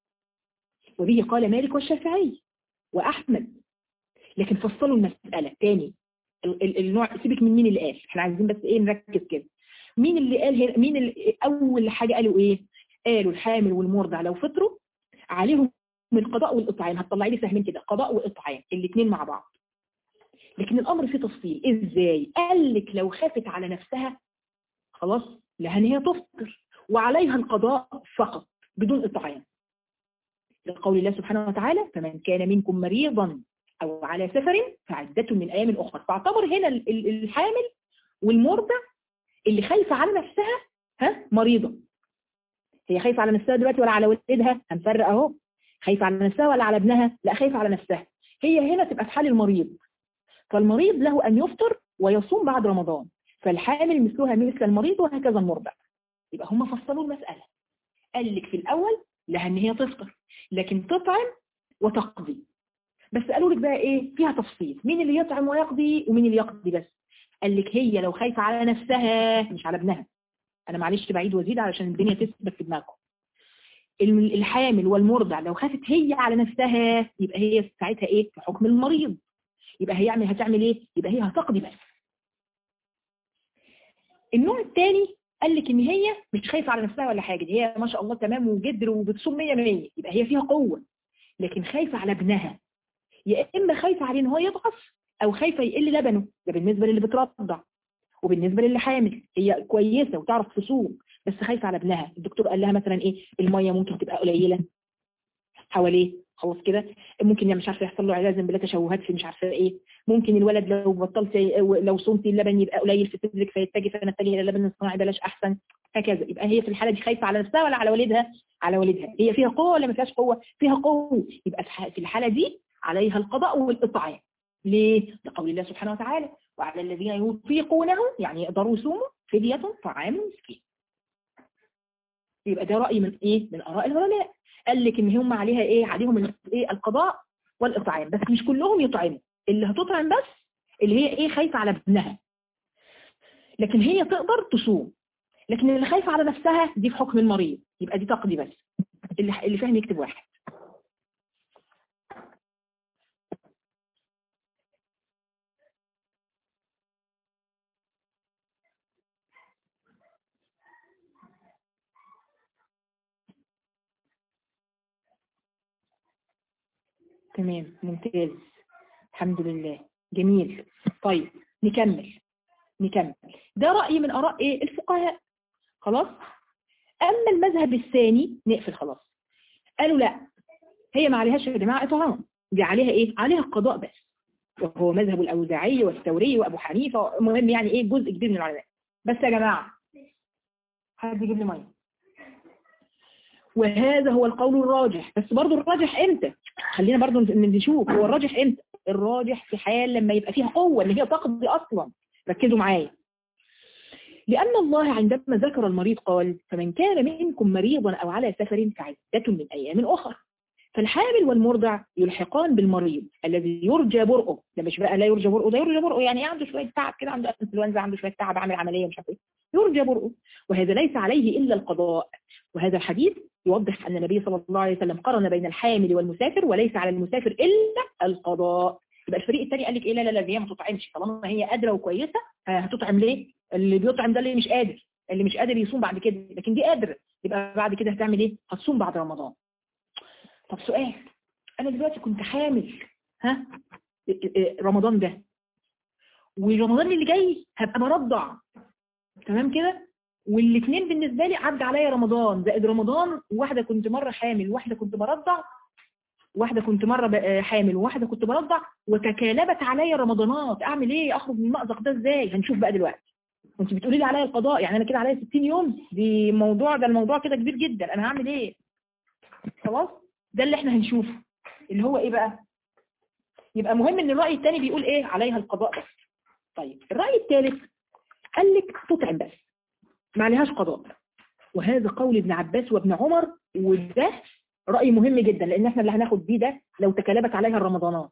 وبه قال مالك والشافعي وأحمد لكن فصلوا المسألة تاني النوع سيبك من مين اللي قال احنا عايزين بس ايه نركز كده مين اللي قال هنا مين اللي اول حاجة قالوا ايه قالوا الحامل والمرضع لو فطروا عليهم القضاء والإطعام هتطلعي لي سهمين كده قضاء وإطعام الاثنين مع بعض لكن الأمر فيه تفصيل ازاي قال لك لو خافت على نفسها خلاص لها ان هي تفطر وعليها القضاء فقط بدون إطعام لقول الله سبحانه وتعالى فمن كان منكم مريضا أو على سفر فعدة من أيام أخرى فاعتبر هنا الحامل والمرضع اللي خايفة على نفسها ها مريضة هي خايفة على نفسها دلوقتي ولا على ولدها هنفرق اهو خايفة على نفسها ولا على ابنها لا خايفة على نفسها هي هنا تبقى في حال المريض فالمريض له أن يفطر ويصوم بعد رمضان فالحامل مثلها مثل المريض وهكذا المرضع يبقى هم فصلوا المسألة قال لك في الأول لها ان هي تفطر لكن تطعم وتقضي بس قالوا لك بقى ايه فيها تفصيل مين اللي يطعم ويقضي ومين اللي يقضي بس قال لك هي لو خايفة على نفسها مش على ابنها انا معلش بعيد وازيد علشان الدنيا تثبت في دماغكم الحامل والمرضع لو خافت هي على نفسها يبقى هي ساعتها ايه في حكم المريض يبقى هي يعمل هتعمل ايه يبقى هي هتقضي بس النوع الثاني قال لك ان هي مش خايفة على نفسها ولا حاجة دي هي ما شاء الله تمام وجدر وبتصوم 100 100 يبقى هي فيها قوة لكن خايفة على ابنها يا اما خايفة عليه ان هو يضعف او خايفة يقل لبنه ده بالنسبة للي بترضع وبالنسبة للي حامل هي كويسة وتعرف تصوم بس خايفة على ابنها الدكتور قال لها مثلا ايه المية ممكن تبقى قليلة حواليه خلاص كده ممكن يعني مش عارفه يحصل له عياذا بالله تشوهات في مش عارفه ايه ممكن الولد لو بطلت لو صمتي اللبن يبقى قليل في صدرك فيتجه فنتجه الى اللبن الصناعي بلاش احسن هكذا يبقى هي في الحاله دي خايفه على نفسها ولا على والدها على والدها هي فيها قوه ولا ما فيهاش قوه فيها قوه يبقى في الحاله دي عليها القضاء والاطعام ليه لقول الله سبحانه وتعالى وعلى الذين يطيقونه يعني يقدروا يصوموا فدية طعام مسكين يبقى ده رأي من ايه من اراء العلماء قال لك ان هم عليها ايه عليهم ايه القضاء والاطعام بس مش كلهم يطعموا اللي هتطعم بس اللي هي ايه خايفه على ابنها لكن هي تقدر تصوم لكن اللي خايفه على نفسها دي في حكم المريض يبقى دي تقضي بس اللي اللي فاهم يكتب واحد تمام ممتاز الحمد لله جميل طيب نكمل نكمل ده رأي من آراء إيه الفقهاء خلاص أما المذهب الثاني نقفل خلاص قالوا لا هي ما عليهاش يا جماعة إطعام دي عليها إيه عليها القضاء بس وهو مذهب الأوزاعي والثوري وأبو حنيفة المهم يعني إيه جزء كبير من العلماء بس يا جماعة حد يجيب لي ميه وهذا هو القول الراجح بس برضو الراجح امتى خلينا برضو نشوف هو الراجح امتى الراجح في حال لما يبقى فيها قوة ان هي تقضي اصلا ركزوا معايا لأن الله عندما ذكر المريض قال فمن كان منكم مريضا أو على سفر فعدة من أيام أخرى فالحامل والمرضع يلحقان بالمريض الذي يرجى برؤه ده مش بقى لا يرجى برؤه ده يرجى برؤه يعني عنده شوية تعب كده عنده انفلونزا عنده شوية تعب عامل عملية مش عارف ايه يرجى برؤه وهذا ليس عليه إلا القضاء وهذا الحديث يوضح أن النبي صلى الله عليه وسلم قرن بين الحامل والمسافر وليس على المسافر إلا القضاء يبقى الفريق الثاني قال لك ايه لا لا لا هي ما تطعمش طالما هي قادره وكويسه هتطعم ليه اللي بيطعم ده اللي مش قادر اللي مش قادر يصوم بعد كده لكن دي قادره يبقى بعد كده هتعمل ايه هتصوم بعد رمضان طب سؤال انا دلوقتي كنت حامل ها رمضان ده ورمضان اللي جاي هبقى برضع تمام كده والاثنين بالنسبه لي عدى عليا رمضان زائد رمضان واحده كنت مره حامل واحده كنت برضع واحدة كنت مرة حامل وواحدة كنت برضع وتكالبت عليا رمضانات اعمل ايه اخرج من المأزق ده ازاي هنشوف بقى دلوقتي انت بتقولي لي عليا القضاء يعني انا كده عليا 60 يوم دي موضوع ده الموضوع كده كبير جدا انا هعمل ايه خلاص ده اللي احنا هنشوفه اللي هو ايه بقى يبقى مهم ان الرأي الثاني بيقول ايه عليها القضاء بس طيب الرأي الثالث قال لك تطعم بس ما عليهاش قضاء وهذا قول ابن عباس وابن عمر وده رأي مهم جدا لأن احنا اللي هناخد بيه ده لو تكالبت عليها الرمضانات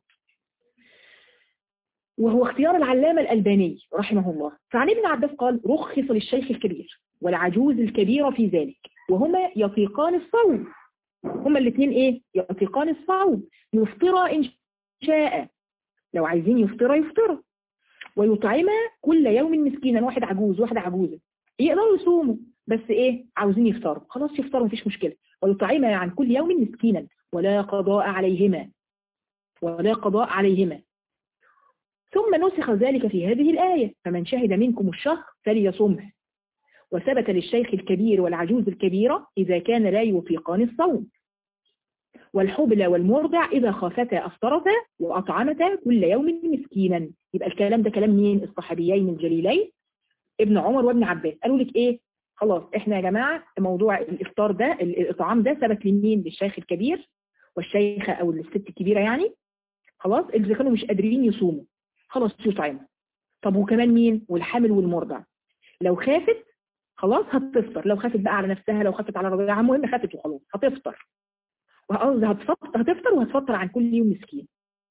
وهو اختيار العلامة الألباني رحمه الله فعن ابن عباس قال رخص للشيخ الكبير والعجوز الكبيرة في ذلك وهما يطيقان الصوم هما الاثنين ايه يطيقان الصوم يفطر إن شاء لو عايزين يفطر يفطر ويطعم كل يوم مسكينا واحد عجوز واحدة عجوزة يقدروا يصوموا بس ايه عاوزين يفطروا خلاص يفطروا مفيش مشكلة ويطعم عن كل يوم مسكينا ولا قضاء عليهما ولا قضاء عليهما ثم نسخ ذلك في هذه الآية فمن شهد منكم الشهر فليصمه وثبت للشيخ الكبير والعجوز الكبيرة إذا كان لا يطيقان الصوم والحبل والمرضع إذا خافتا أفطرتا وأطعمتا كل يوم مسكينا يبقى الكلام ده كلام مين الصحابيين الجليلين ابن عمر وابن عباس قالوا لك إيه خلاص احنا يا جماعة موضوع الافطار ده الاطعام ده ثبت لمين للشيخ الكبير والشيخة او الست الكبيرة يعني خلاص اللي كانوا مش قادرين يصوموا خلاص يطعموا طب وكمان مين والحامل والمرضع لو خافت خلاص هتفطر لو خافت بقى على نفسها لو خافت على رضيعها المهم خافت وخلاص هتفطر وقصدي هتفطر هتفطر وهتفطر عن كل يوم مسكين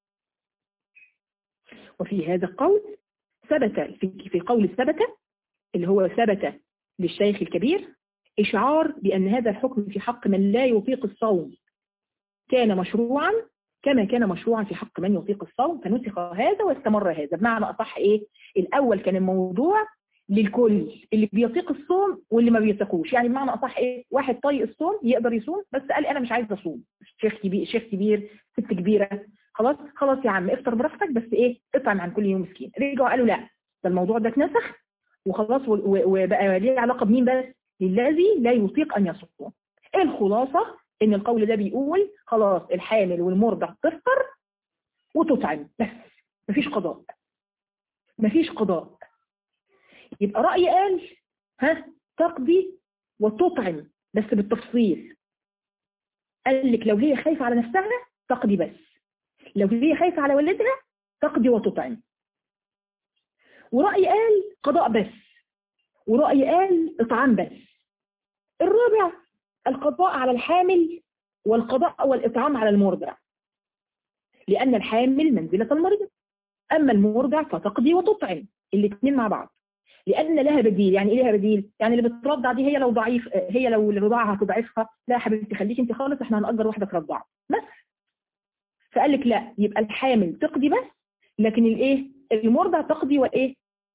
وفي هذا القول ثبت في, في قول ثبت اللي هو ثبت للشيخ الكبير إشعار بأن هذا الحكم في حق من لا يطيق الصوم كان مشروعا كما كان مشروعا في حق من يطيق الصوم فنسخ هذا واستمر هذا بمعنى أصح إيه الأول كان الموضوع للكل اللي بيطيق الصوم واللي ما بيطيقوش يعني بمعنى أصح إيه واحد طايق الصوم يقدر يصوم بس قال أنا مش عايز أصوم شيخ كبير شيخ كبير ست كبيرة خلاص خلاص يا عم افطر براحتك بس إيه اطعم عن كل يوم مسكين رجعوا قالوا لا ده الموضوع ده اتنسخ وخلاص وبقى ليه علاقة بمين بس للذي لا يطيق أن يصوم الخلاصة ان القول ده بيقول خلاص الحامل والمرضع تفطر وتطعم بس مفيش قضاء مفيش قضاء يبقى رأي قال ها تقضي وتطعم بس بالتفصيل قال لك لو هي خايفة على نفسها تقضي بس لو هي خايفة على ولدها تقضي وتطعم ورأي قال قضاء بس ورأي قال إطعام بس الرابع القضاء على الحامل والقضاء والإطعام على المرضع لأن الحامل منزلة المريض أما المرضع فتقضي وتطعم الاثنين مع بعض لأن لها بديل يعني إيه لها بديل يعني اللي بترضع دي هي لو ضعيف هي لو الرضاعة هتضعفها لا يا حبيبتي خليك انت خالص احنا هنأجر واحدة ترضع بس فقال لك لا يبقى الحامل تقضي بس لكن الايه المرضع تقضي وايه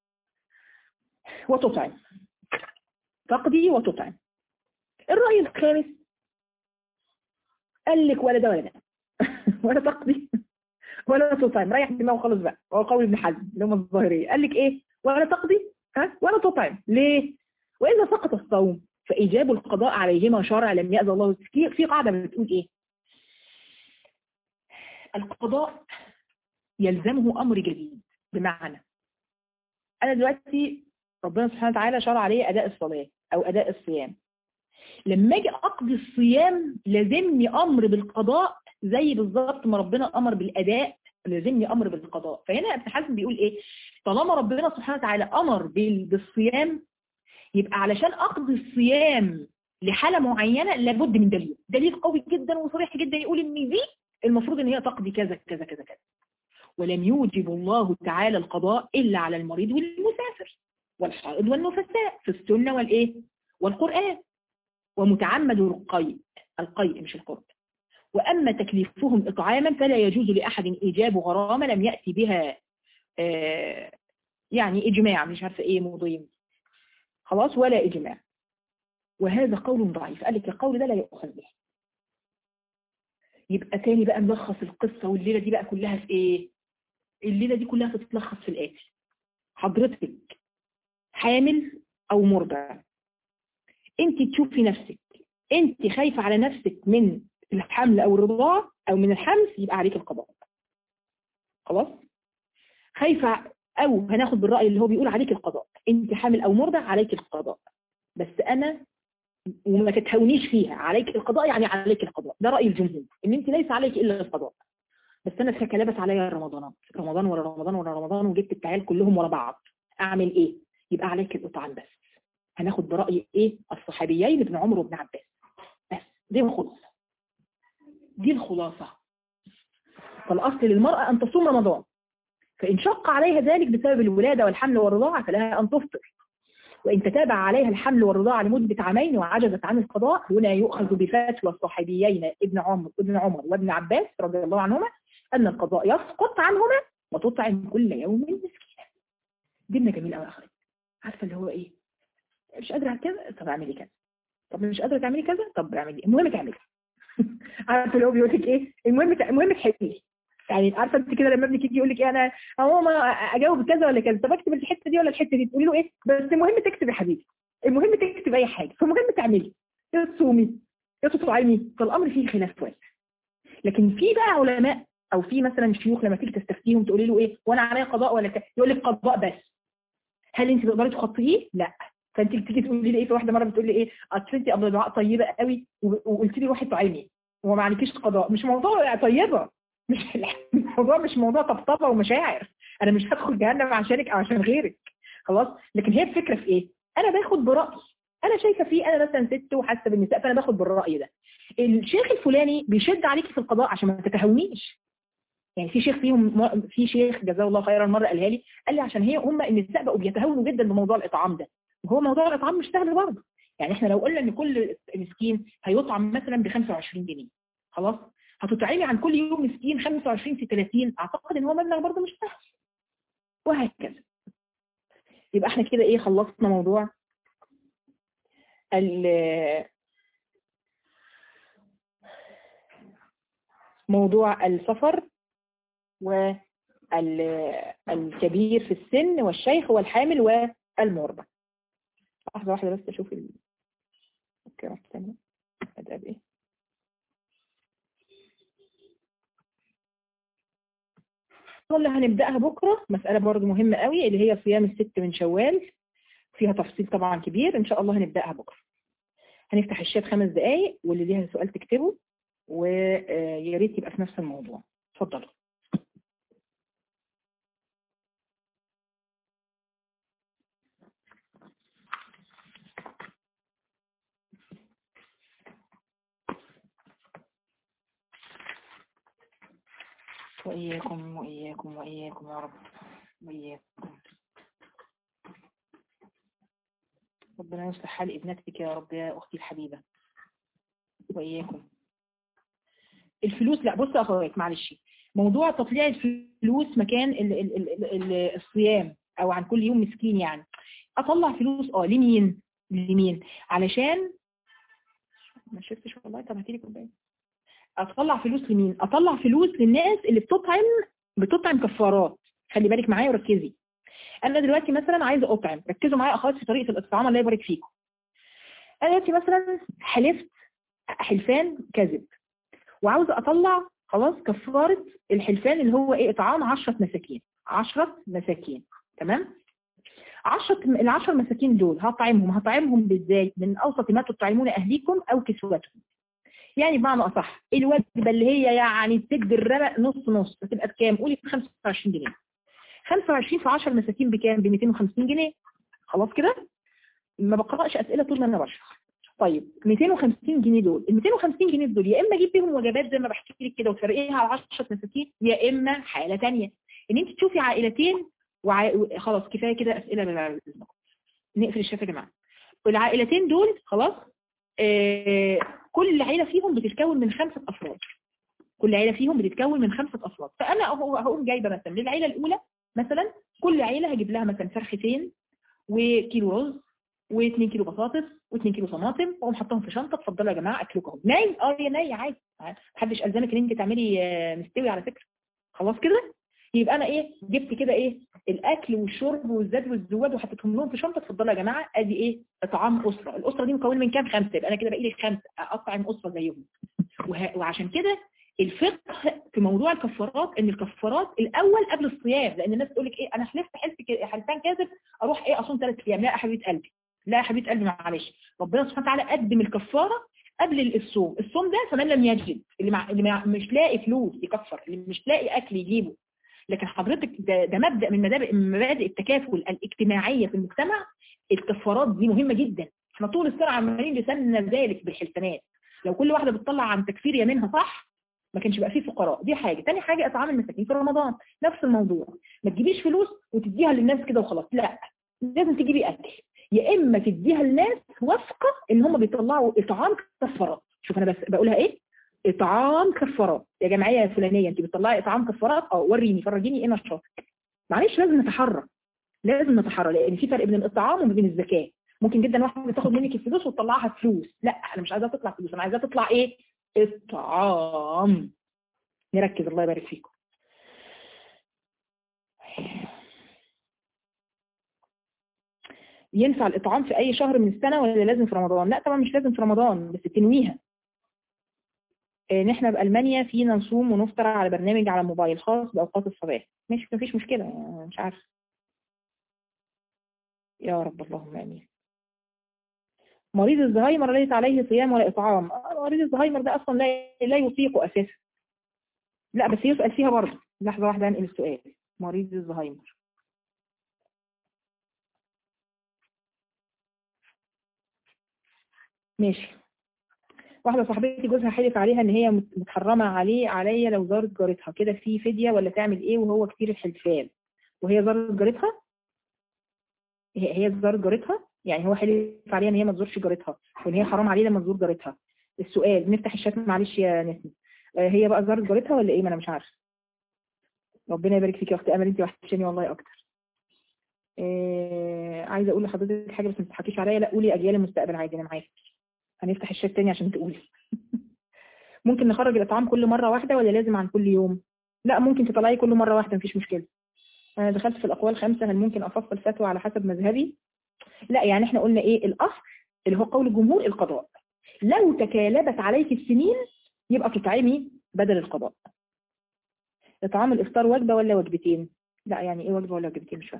وتطعم تقضي وتطعم الرأي الخامس قال لك ولا ده ولا ده ولا تقضي ولا تطعم ريح دماغه خالص بقى هو قول ابن حزم اللي هم الظاهريه قال لك ايه ولا تقضي ها ولا تطعم ليه واذا سقط الصوم فايجاب القضاء عليهما شرع لم يأذن الله في قاعده بتقول ايه القضاء يلزمه امر جديد بمعنى انا دلوقتي ربنا سبحانه وتعالى شرع عليه اداء الصلاه او اداء الصيام لما اجي اقضي الصيام لازمني امر بالقضاء زي بالظبط ما ربنا امر بالاداء لازمني امر بالقضاء فهنا ابن حزم بيقول ايه طالما ربنا سبحانه وتعالى امر بالصيام يبقى علشان اقضي الصيام لحاله معينه لابد من دليل دليل قوي جدا وصريح جدا يقول ان دي المفروض ان هي تقضي كذا كذا كذا كذا ولم يوجب الله تعالى القضاء الا على المريض والمسافر والحائض والنفساء في السنه والايه والقران ومتعمد القيء القيء مش القرب وأما تكليفهم إطعاما فلا يجوز لأحد إيجاب غرامة لم يأتي بها آه يعني إجماع مش عارفة إيه موضوعين خلاص ولا إجماع وهذا قول ضعيف قال لك القول ده لا يؤخذ به يبقى تاني بقى نلخص القصة والليلة دي بقى كلها في إيه الليلة دي كلها تتلخص في الآتي حضرتك حامل أو مرضع انت تشوفي نفسك انت خايفة على نفسك من الحمل او الرضاعة او من الحمل يبقى عليك القضاء خلاص خايفة او هناخد بالرأي اللي هو بيقول عليك القضاء انت حامل او مرضع عليك القضاء بس انا وما تتهونيش فيها عليك القضاء يعني عليك القضاء ده رأي الجمهور ان انت ليس عليك الا القضاء بس انا تكلبت عليا رمضانات رمضان ورا رمضان ورا رمضان وجبت التعال كلهم ورا بعض اعمل ايه يبقى عليك الاطعام بس هناخد برأي ايه الصحابيين ابن عمر وابن عباس بس دي الخلاصة دي الخلاصة فالأصل للمرأة أن تصوم رمضان فإن شق عليها ذلك بسبب الولادة والحمل والرضاعة فلها أن تفطر وإن تتابع عليها الحمل والرضاعة لمدة عامين وعجزت عن القضاء هنا يؤخذ بفتوى الصحابيين ابن عمر ابن عمر وابن عباس رضي الله عنهما أن القضاء يسقط عنهما وتطعم كل يوم مسكينة دينا جميل قوي اخرج عارفه اللي هو ايه مش قادره على كذا طب اعملي كذا طب مش قادره تعملي كذا طب اعملي المهم تعملي عارفه اللي هو بيقول لك ايه المهم المهم تحلي يعني عارفه انت كده لما ابنك يجي يقول لك ايه انا هو ما اجاوب كذا ولا كذا طب اكتب الحته دي ولا الحته دي تقولي له ايه بس المهم تكتب يا حبيبي المهم تكتب اي حاجه فالمهم تعملي يا تصومي يا تطعمي فالامر فيه خلاف واسع لكن في بقى علماء او في مثلا شيوخ لما تيجي تستفتيهم تقولي له ايه وانا عليا قضاء ولا كذا يقول لك قضاء بس هل انت تقدري تخطيه لا فانت تيجي تقولي لي ايه في واحده مره بتقول لي ايه اصل انت ابضاء طيبه قوي وقلت لي روحي طعمي وما عليكيش قضاء مش موضوع طيبه مش الموضوع مش موضوع طبطبه ومشاعر انا مش هدخل جهنم عشانك او عشان غيرك خلاص لكن هي الفكره في ايه انا باخد برايي انا شايفه فيه انا مثلا ست وحاسه بالنساء فانا باخد بالراي ده الشيخ الفلاني بيشد عليكي في القضاء عشان ما تتهاونيش يعني في شيخ فيهم في شيخ جزاه الله خيرا مره قالها لي قال لي عشان هي هم النساء بقوا بيتهاونوا جدا بموضوع الاطعام ده وهو موضوع الاطعام مش سهل برضه يعني احنا لو قلنا ان كل مسكين هيطعم مثلا ب 25 جنيه خلاص هتطعمي عن كل يوم مسكين 25 في 30 اعتقد ان هو مبلغ برضه مش سهل وهكذا يبقى احنا كده ايه خلصنا موضوع موضوع السفر والكبير في السن والشيخ والحامل والمرضع واحدة واحدة بس اشوف ال... اوكي واحدة ثانية اداب ايه اللي هنبدأها بكرة مسألة برضو مهمة قوي اللي هي صيام الست من شوال فيها تفصيل طبعا كبير ان شاء الله هنبدأها بكرة هنفتح الشات خمس دقايق واللي ليها سؤال تكتبه ويا ريت يبقى في نفس الموضوع اتفضلوا وإياكم وإياكم وإياكم يا رب وإياكم ربنا يصلح حال ابنتك يا رب يا أختي الحبيبة وإياكم الفلوس لا بص يا أخوات معلش موضوع تطليع الفلوس مكان ال ال ال ال الصيام أو عن كل يوم مسكين يعني أطلع فلوس اه لمين لمين علشان ما شفتش والله طب هاتيلي كوبايه اطلع فلوس لمين اطلع فلوس للناس اللي بتطعم بتطعم كفارات خلي بالك معايا وركزي انا دلوقتي مثلا عايزه اطعم ركزوا معايا اخواتي في طريقه الاطعام الله يبارك فيكم انا دلوقتي مثلا حلفت حلفان كذب وعاوزه اطلع خلاص كفاره الحلفان اللي هو ايه اطعام 10 مساكين 10 مساكين تمام 10 العشر مساكين دول هطعمهم هطعمهم بالذات من اوسط ما تطعمون اهليكم او كسوتهم يعني بمعنى اصح الوجبه اللي هي يعني تجدي الرمق نص نص هتبقى بكام قولي ب 25 جنيه 25 في 10 مساكين بكام ب 250 جنيه خلاص كده ما بقراش اسئله طول ما انا بشرح طيب 250 جنيه دول ال 250 جنيه دول يا اما اجيب بيهم وجبات زي ما بحكي لك كده وتفرقيها على 10 مساكين يا اما حاله ثانيه ان انت تشوفي عائلتين وع... خلاص كفايه كده اسئله بالعربي نقفل الشاشه يا جماعه العائلتين دول خلاص آه كل عيلة فيهم بتتكون من خمسة أفراد كل عيلة فيهم بتتكون من خمسة أفراد فأنا هقوم جايبة مثلا للعيلة الأولى مثلا كل عيلة هجيب لها مثلا فرختين وكيلو رز و2 كيلو بطاطس و2 كيلو طماطم واقوم حطهم في شنطه اتفضلوا يا جماعه اكلكم ناي اه يا ناي عادي محدش الزمك ان انت تعملي مستوي على فكره خلاص كده يبقى انا ايه جبت كده ايه الاكل والشرب والزاد والزواد وحطيتهم لهم في شنطه اتفضلوا يا جماعه ادي ايه اطعام اسره الاسره دي مكونه من كام خمسه يبقى انا كده باقي لي خمسه اطعم اسره زيهم وه... وعشان كده الفقه في موضوع الكفارات ان الكفارات الاول قبل الصيام لان الناس تقول لك ايه انا حلفت حلف حلفان كاذب اروح ايه اصوم ثلاث ايام لا يا حبيبه قلبي لا يا حبيبه قلبي معلش ربنا سبحانه وتعالى قدم الكفاره قبل الصوم الصوم ده فمن لم يجد اللي, مع... اللي مع... مش لاقي فلوس يكفر اللي مش لاقي اكل يجيبه لكن حضرتك ده, ده مبدأ من مبادئ من مبادئ التكافل الاجتماعية في المجتمع الكفارات دي مهمة جدا احنا طول السنة عمالين لساننا ذلك بالحلفانات لو كل واحدة بتطلع عن تكفير يمينها صح ما كانش بقى فيه فقراء دي حاجة تاني حاجة اطعام المساكين في رمضان نفس الموضوع ما تجيبيش فلوس وتديها للناس كده وخلاص لا لازم تجيبي اكل يا اما تديها للناس وفقة ان هم بيطلعوا اطعام كفارات شوف انا بس بقولها ايه اطعام كفارات يا جمعيه يا فلانيه انت بتطلعي اطعام كفارات اه وريني فرجيني ايه نشاطك معلش لازم نتحرى لازم نتحرى لان في فرق بين الاطعام وبين الزكاه ممكن جدا واحده تاخد منك الفلوس وتطلعها فلوس لا انا مش عايزاها تطلع فلوس انا عايزاها تطلع ايه اطعام نركز الله يبارك فيكم ينفع الاطعام في اي شهر من السنه ولا لازم في رمضان لا طبعا مش لازم في رمضان بس تنويها ان احنا بألمانيا فينا نصوم ونفطر على برنامج على الموبايل خاص بأوقات الصباح ماشي مفيش مشكلة يعني مش عارف يا رب اللهم امين مريض الزهايمر ليس عليه صيام ولا إطعام مريض الزهايمر ده أصلا لا, لا يطيقه أساسا لا بس يسأل فيها برضه لحظة واحدة أنقل السؤال مريض الزهايمر ماشي واحدة صاحبتي جوزها حلف عليها ان هي متحرمة عليه عليا لو زارت جارتها كده في فدية ولا تعمل ايه وهو كتير الحلفان وهي زارت جارتها هي زارت جارتها يعني هو حلف عليها ان هي ما تزورش جارتها وان هي حرام عليه لما تزور جارتها السؤال نفتح الشات معلش يا نسمة هي بقى زارت جارتها ولا ايه ما انا مش عارفه ربنا يبارك فيك يا اختي امل انت وحشاني والله اكتر إيه عايزه اقول لحضرتك حاجه بس ما تضحكيش عليا لا قولي اجيال المستقبل عادي انا معاكي هنفتح الشات تاني عشان تقولي ممكن نخرج الاطعام كل مره واحده ولا لازم عن كل يوم لا ممكن تطلعي كل مره واحده مفيش مشكله انا دخلت في الاقوال خمسه هل ممكن افصل فتوى على حسب مذهبي لا يعني احنا قلنا ايه الاصل اللي هو قول الجمهور القضاء لو تكالبت عليك السنين يبقى تطعمي بدل القضاء اطعام الافطار وجبه ولا وجبتين لا يعني ايه وجبه ولا وجبتين مش فاهم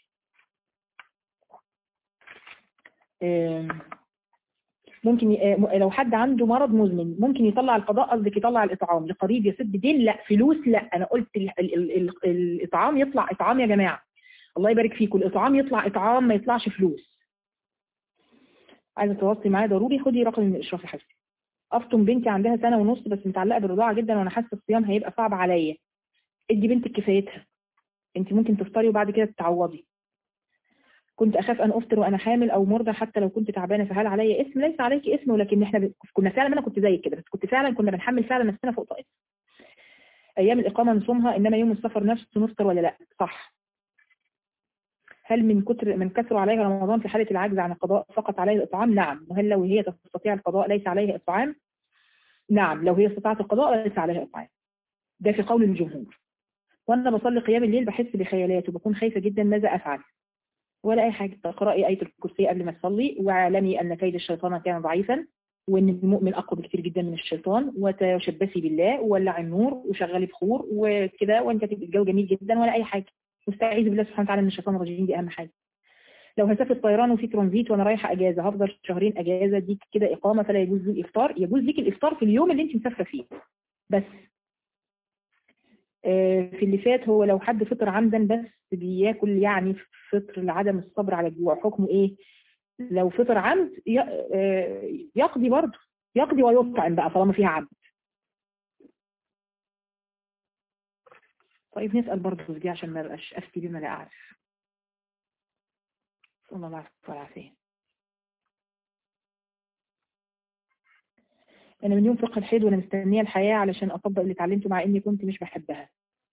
آم، ممكن ي- آه، لو حد عنده مرض مزمن ممكن يطلع القضاء قصدك يطلع الاطعام لقريب يسد دين لا فلوس لا انا قلت ال ال ال ال الاطعام يطلع اطعام يا جماعه الله يبارك فيكم الاطعام يطلع اطعام ما يطلعش فلوس عايزه تواصلي معايا ضروري خدي رقم من الاشراف يا حبيبتي افطم بنتي عندها سنه ونص بس متعلقه بالرضاعه جدا وانا حاسه الصيام هيبقى صعب عليا ادي بنتك كفايتها انت ممكن تفطري وبعد كده تتعوضي كنت اخاف ان افطر وانا حامل او مرضى حتى لو كنت تعبانه فهل علي اسم ليس عليك اسم ولكن احنا ب... كنا فعلا انا كنت زيك كده بس كنت فعلا كنا بنحمل فعلا نفسنا فوق طاقتنا ايام الاقامه نصومها انما يوم السفر نفسه نفطر ولا لا صح هل من كتر من كثر عليها رمضان في حاله العجز عن القضاء فقط عليها الاطعام نعم وهل لو هي تستطيع القضاء ليس عليها اطعام نعم لو هي استطاعت القضاء ليس عليها اطعام ده في قول الجمهور وانا بصلي قيام الليل بحس بخيالات وبكون خايفه جدا ماذا افعل ولا اي حاجه اقراي ايه الكرسي قبل ما تصلي واعلمي ان كيد الشيطان كان ضعيفا وان المؤمن اقوى بكتير جدا من الشيطان وتشبثي بالله وولعي النور وشغلي بخور وكده وانت تبقى الجو جميل جدا ولا اي حاجه واستعيذي بالله سبحانه وتعالى من الشيطان الرجيم دي اهم حاجه لو هسافر طيران وفي ترانزيت وانا رايحه اجازه هفضل شهرين اجازه دي كده اقامه فلا يجوز لي الافطار يجوز ليك الافطار في اليوم اللي انت مسافره فيه بس آه، في اللي فات هو لو حد فطر عمدا بس بياكل يعني فطر لعدم الصبر على الجوع حكمه ايه لو فطر عمد ي- آه، يقضي برضه يقضي ويطعم بقى طالما فيها عمد طيب نسأل برضه دي عشان ما بقاش أفتي بما لا أعرف صلى الله عليه والعافية أنا من يوم فقه الحيض وأنا مستنية الحياة علشان أطبق اللي اتعلمته مع إني كنت مش بحبها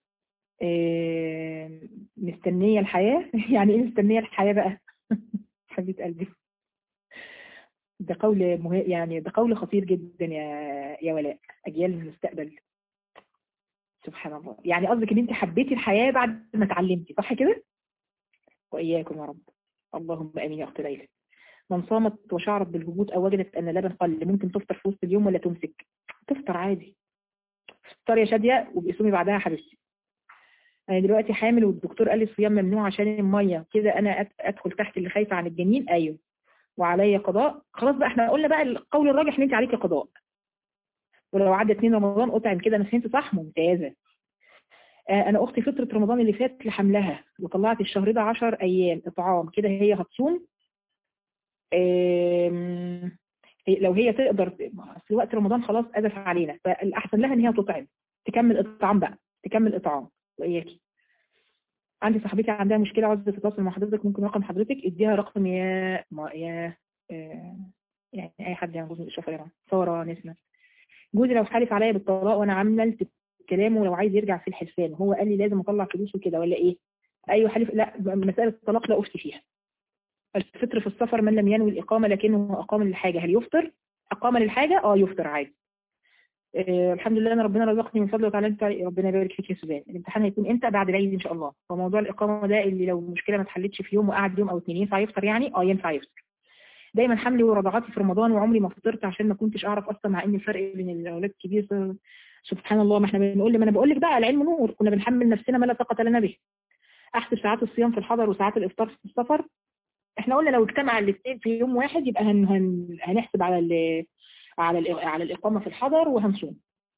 آه، مستنية الحياة يعني إيه مستنية الحياة بقى حبيبة قلبي ده قول مه... يعني ده قول خطير جدا يا يا ولاء أجيال المستقبل سبحان الله يعني قصدك ان انت حبيتي الحياة بعد ما اتعلمتي صح كده وإياكم يا رب اللهم امين يا اخت ليلى من صامت وشعرت بالهبوط او وجدت ان اللبن قل ممكن تفطر في وسط اليوم ولا تمسك تفطر عادي افطر يا شادية وبقسمي بعدها يا حبيبتي انا دلوقتي حامل والدكتور قال لي الصيام ممنوع عشان الميه كده انا أد- ادخل تحت اللي خايفه عن الجنين ايوه وعليا قضاء خلاص بقى احنا قلنا بقى القول الراجح ان انت عليكي قضاء ولو عدى اتنين رمضان اطعم كده انا فهمت صح ممتازه آه، انا اختي فطرة رمضان اللي فات لحملها وطلعت الشهر ده 10 ايام اطعام كده هي هتصوم آم، هي- لو هي تقدر في وقت رمضان خلاص أزف علينا فالأحسن لها إن هي تطعم تكمل إطعام بقى تكمل إطعام وإياكي عندي صاحبتي عندها مشكلة عاوزة تتواصل مع حضرتك ممكن رقم حضرتك اديها رقم يا ما يا آه، يعني أي حد يعني جوز الإشرافة يا رب. سارة نسمة جوزي لو حالف عليا بالطلاق وأنا عملت كلامه لو عايز يرجع في الحلفان وهو قال لي لازم أطلع فلوسه كده ولا إيه؟ أيوه حلف لا مسألة الطلاق لا أفتي فيها الفطر في السفر من لم ينوي الإقامة لكنه أقام للحاجة هل يفطر؟ أقام للحاجة؟ آه يفطر عادي آه الحمد لله أنا ربنا رزقني من فضله وتعالى انت ربنا يبارك فيك يا سوزان الامتحان هيكون امتى بعد العيد إن شاء الله فموضوع الإقامة ده اللي لو المشكلة ما اتحلتش في يوم وقعد يوم أو اتنين ينفع يفطر يعني؟ آه ينفع يفطر دايما حملي ورضاعاتي في رمضان وعمري ما فطرت عشان ما كنتش أعرف أصلا مع إن الفرق بين الأولاد كبير سبحان الله ما احنا بنقول ما أنا بقول لك بقى العلم نور كنا بنحمل نفسنا ما لا طاقة لنا به أحسب ساعات الصيام في الحضر وساعات الإفطار في السفر احنا قلنا لو اجتمع الاثنين في يوم واحد يبقى هن هن هنحسب على ال على ال على الإقامة في الحضر وهنصوم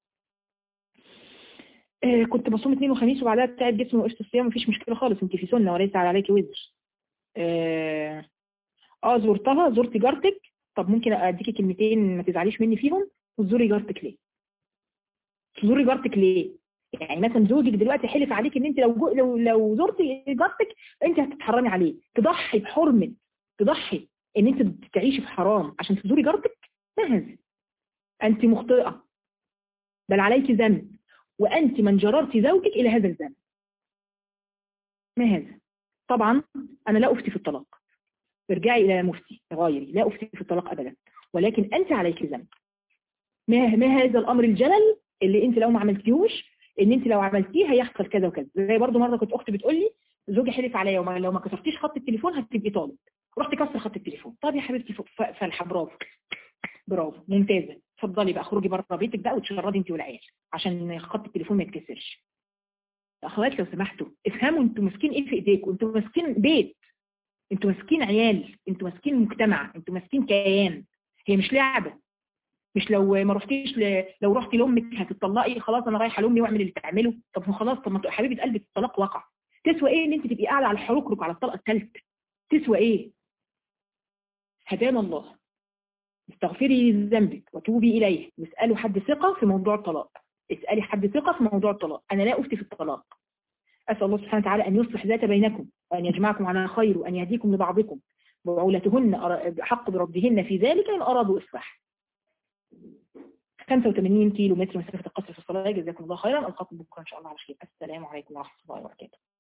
آه كنت بصوم اثنين وخميس وبعدها بتاعت جسمي وقشت الصيام مفيش مشكلة خالص انت في سنة وليس على عليك وزر اه, اه زرتها زرت جارتك طب ممكن اديكي كلمتين ما تزعليش مني فيهم وتزوري جارتك ليه تزوري جارتك ليه يعني مثلا زوجك دلوقتي حلف عليك ان انت لو جو لو لو زرتي جارتك انت هتتحرمي عليه تضحي بحرمه تضحي ان انت تعيشي في حرام عشان تزوري جارتك ما هذا انت مخطئه بل عليك ذنب وانت من جررت زوجك الى هذا الذنب ما هذا طبعا انا لا افتي في الطلاق ارجعي الى مفتي غيري لا افتي في الطلاق ابدا ولكن انت عليك ذنب ما ما هذا الامر الجلل اللي انت لو ما عملتيهوش ان انت لو عملتيه هيحصل كذا وكذا زي برضو مره كنت اختي بتقول لي زوجي حلف عليا وما لو ما كسرتيش خط التليفون هتبقي طالب رحت كسر خط التليفون طب يا حبيبتي فالحه برافو برافو ممتازه اتفضلي بقى خرجي بره بيتك بقى وتشردي انت والعيال عشان خط التليفون ما يتكسرش اخوات لو سمحتوا افهموا انتوا ماسكين ايه في ايديكم انتوا ماسكين بيت انتوا ماسكين عيال انتوا ماسكين مجتمع انتوا ماسكين كيان هي مش لعبه مش لو ما رحتيش ل... لو رحتي لامك هتطلقي خلاص انا رايحه لامي واعمل اللي تعمله طب ما خلاص طب ما حبيبه قلبك الطلاق وقع تسوى ايه ان انت تبقي قاعده على الحركرك على الطلقه الثالثه تسوى ايه هدانا الله استغفري ذنبك وتوبي اليه واسالوا حد ثقه في موضوع الطلاق اسالي حد ثقه في موضوع الطلاق انا لا افتي في الطلاق اسال الله سبحانه وتعالى ان يصلح ذات بينكم وان يجمعكم على خير وان يهديكم لبعضكم وعولتهن حق بردهن في ذلك ان ارادوا اصلاح 85 كيلو متر مسافه القصر في الصلاه جزاكم الله خيرا القاكم بكره ان شاء الله على خير السلام عليكم ورحمه الله وبركاته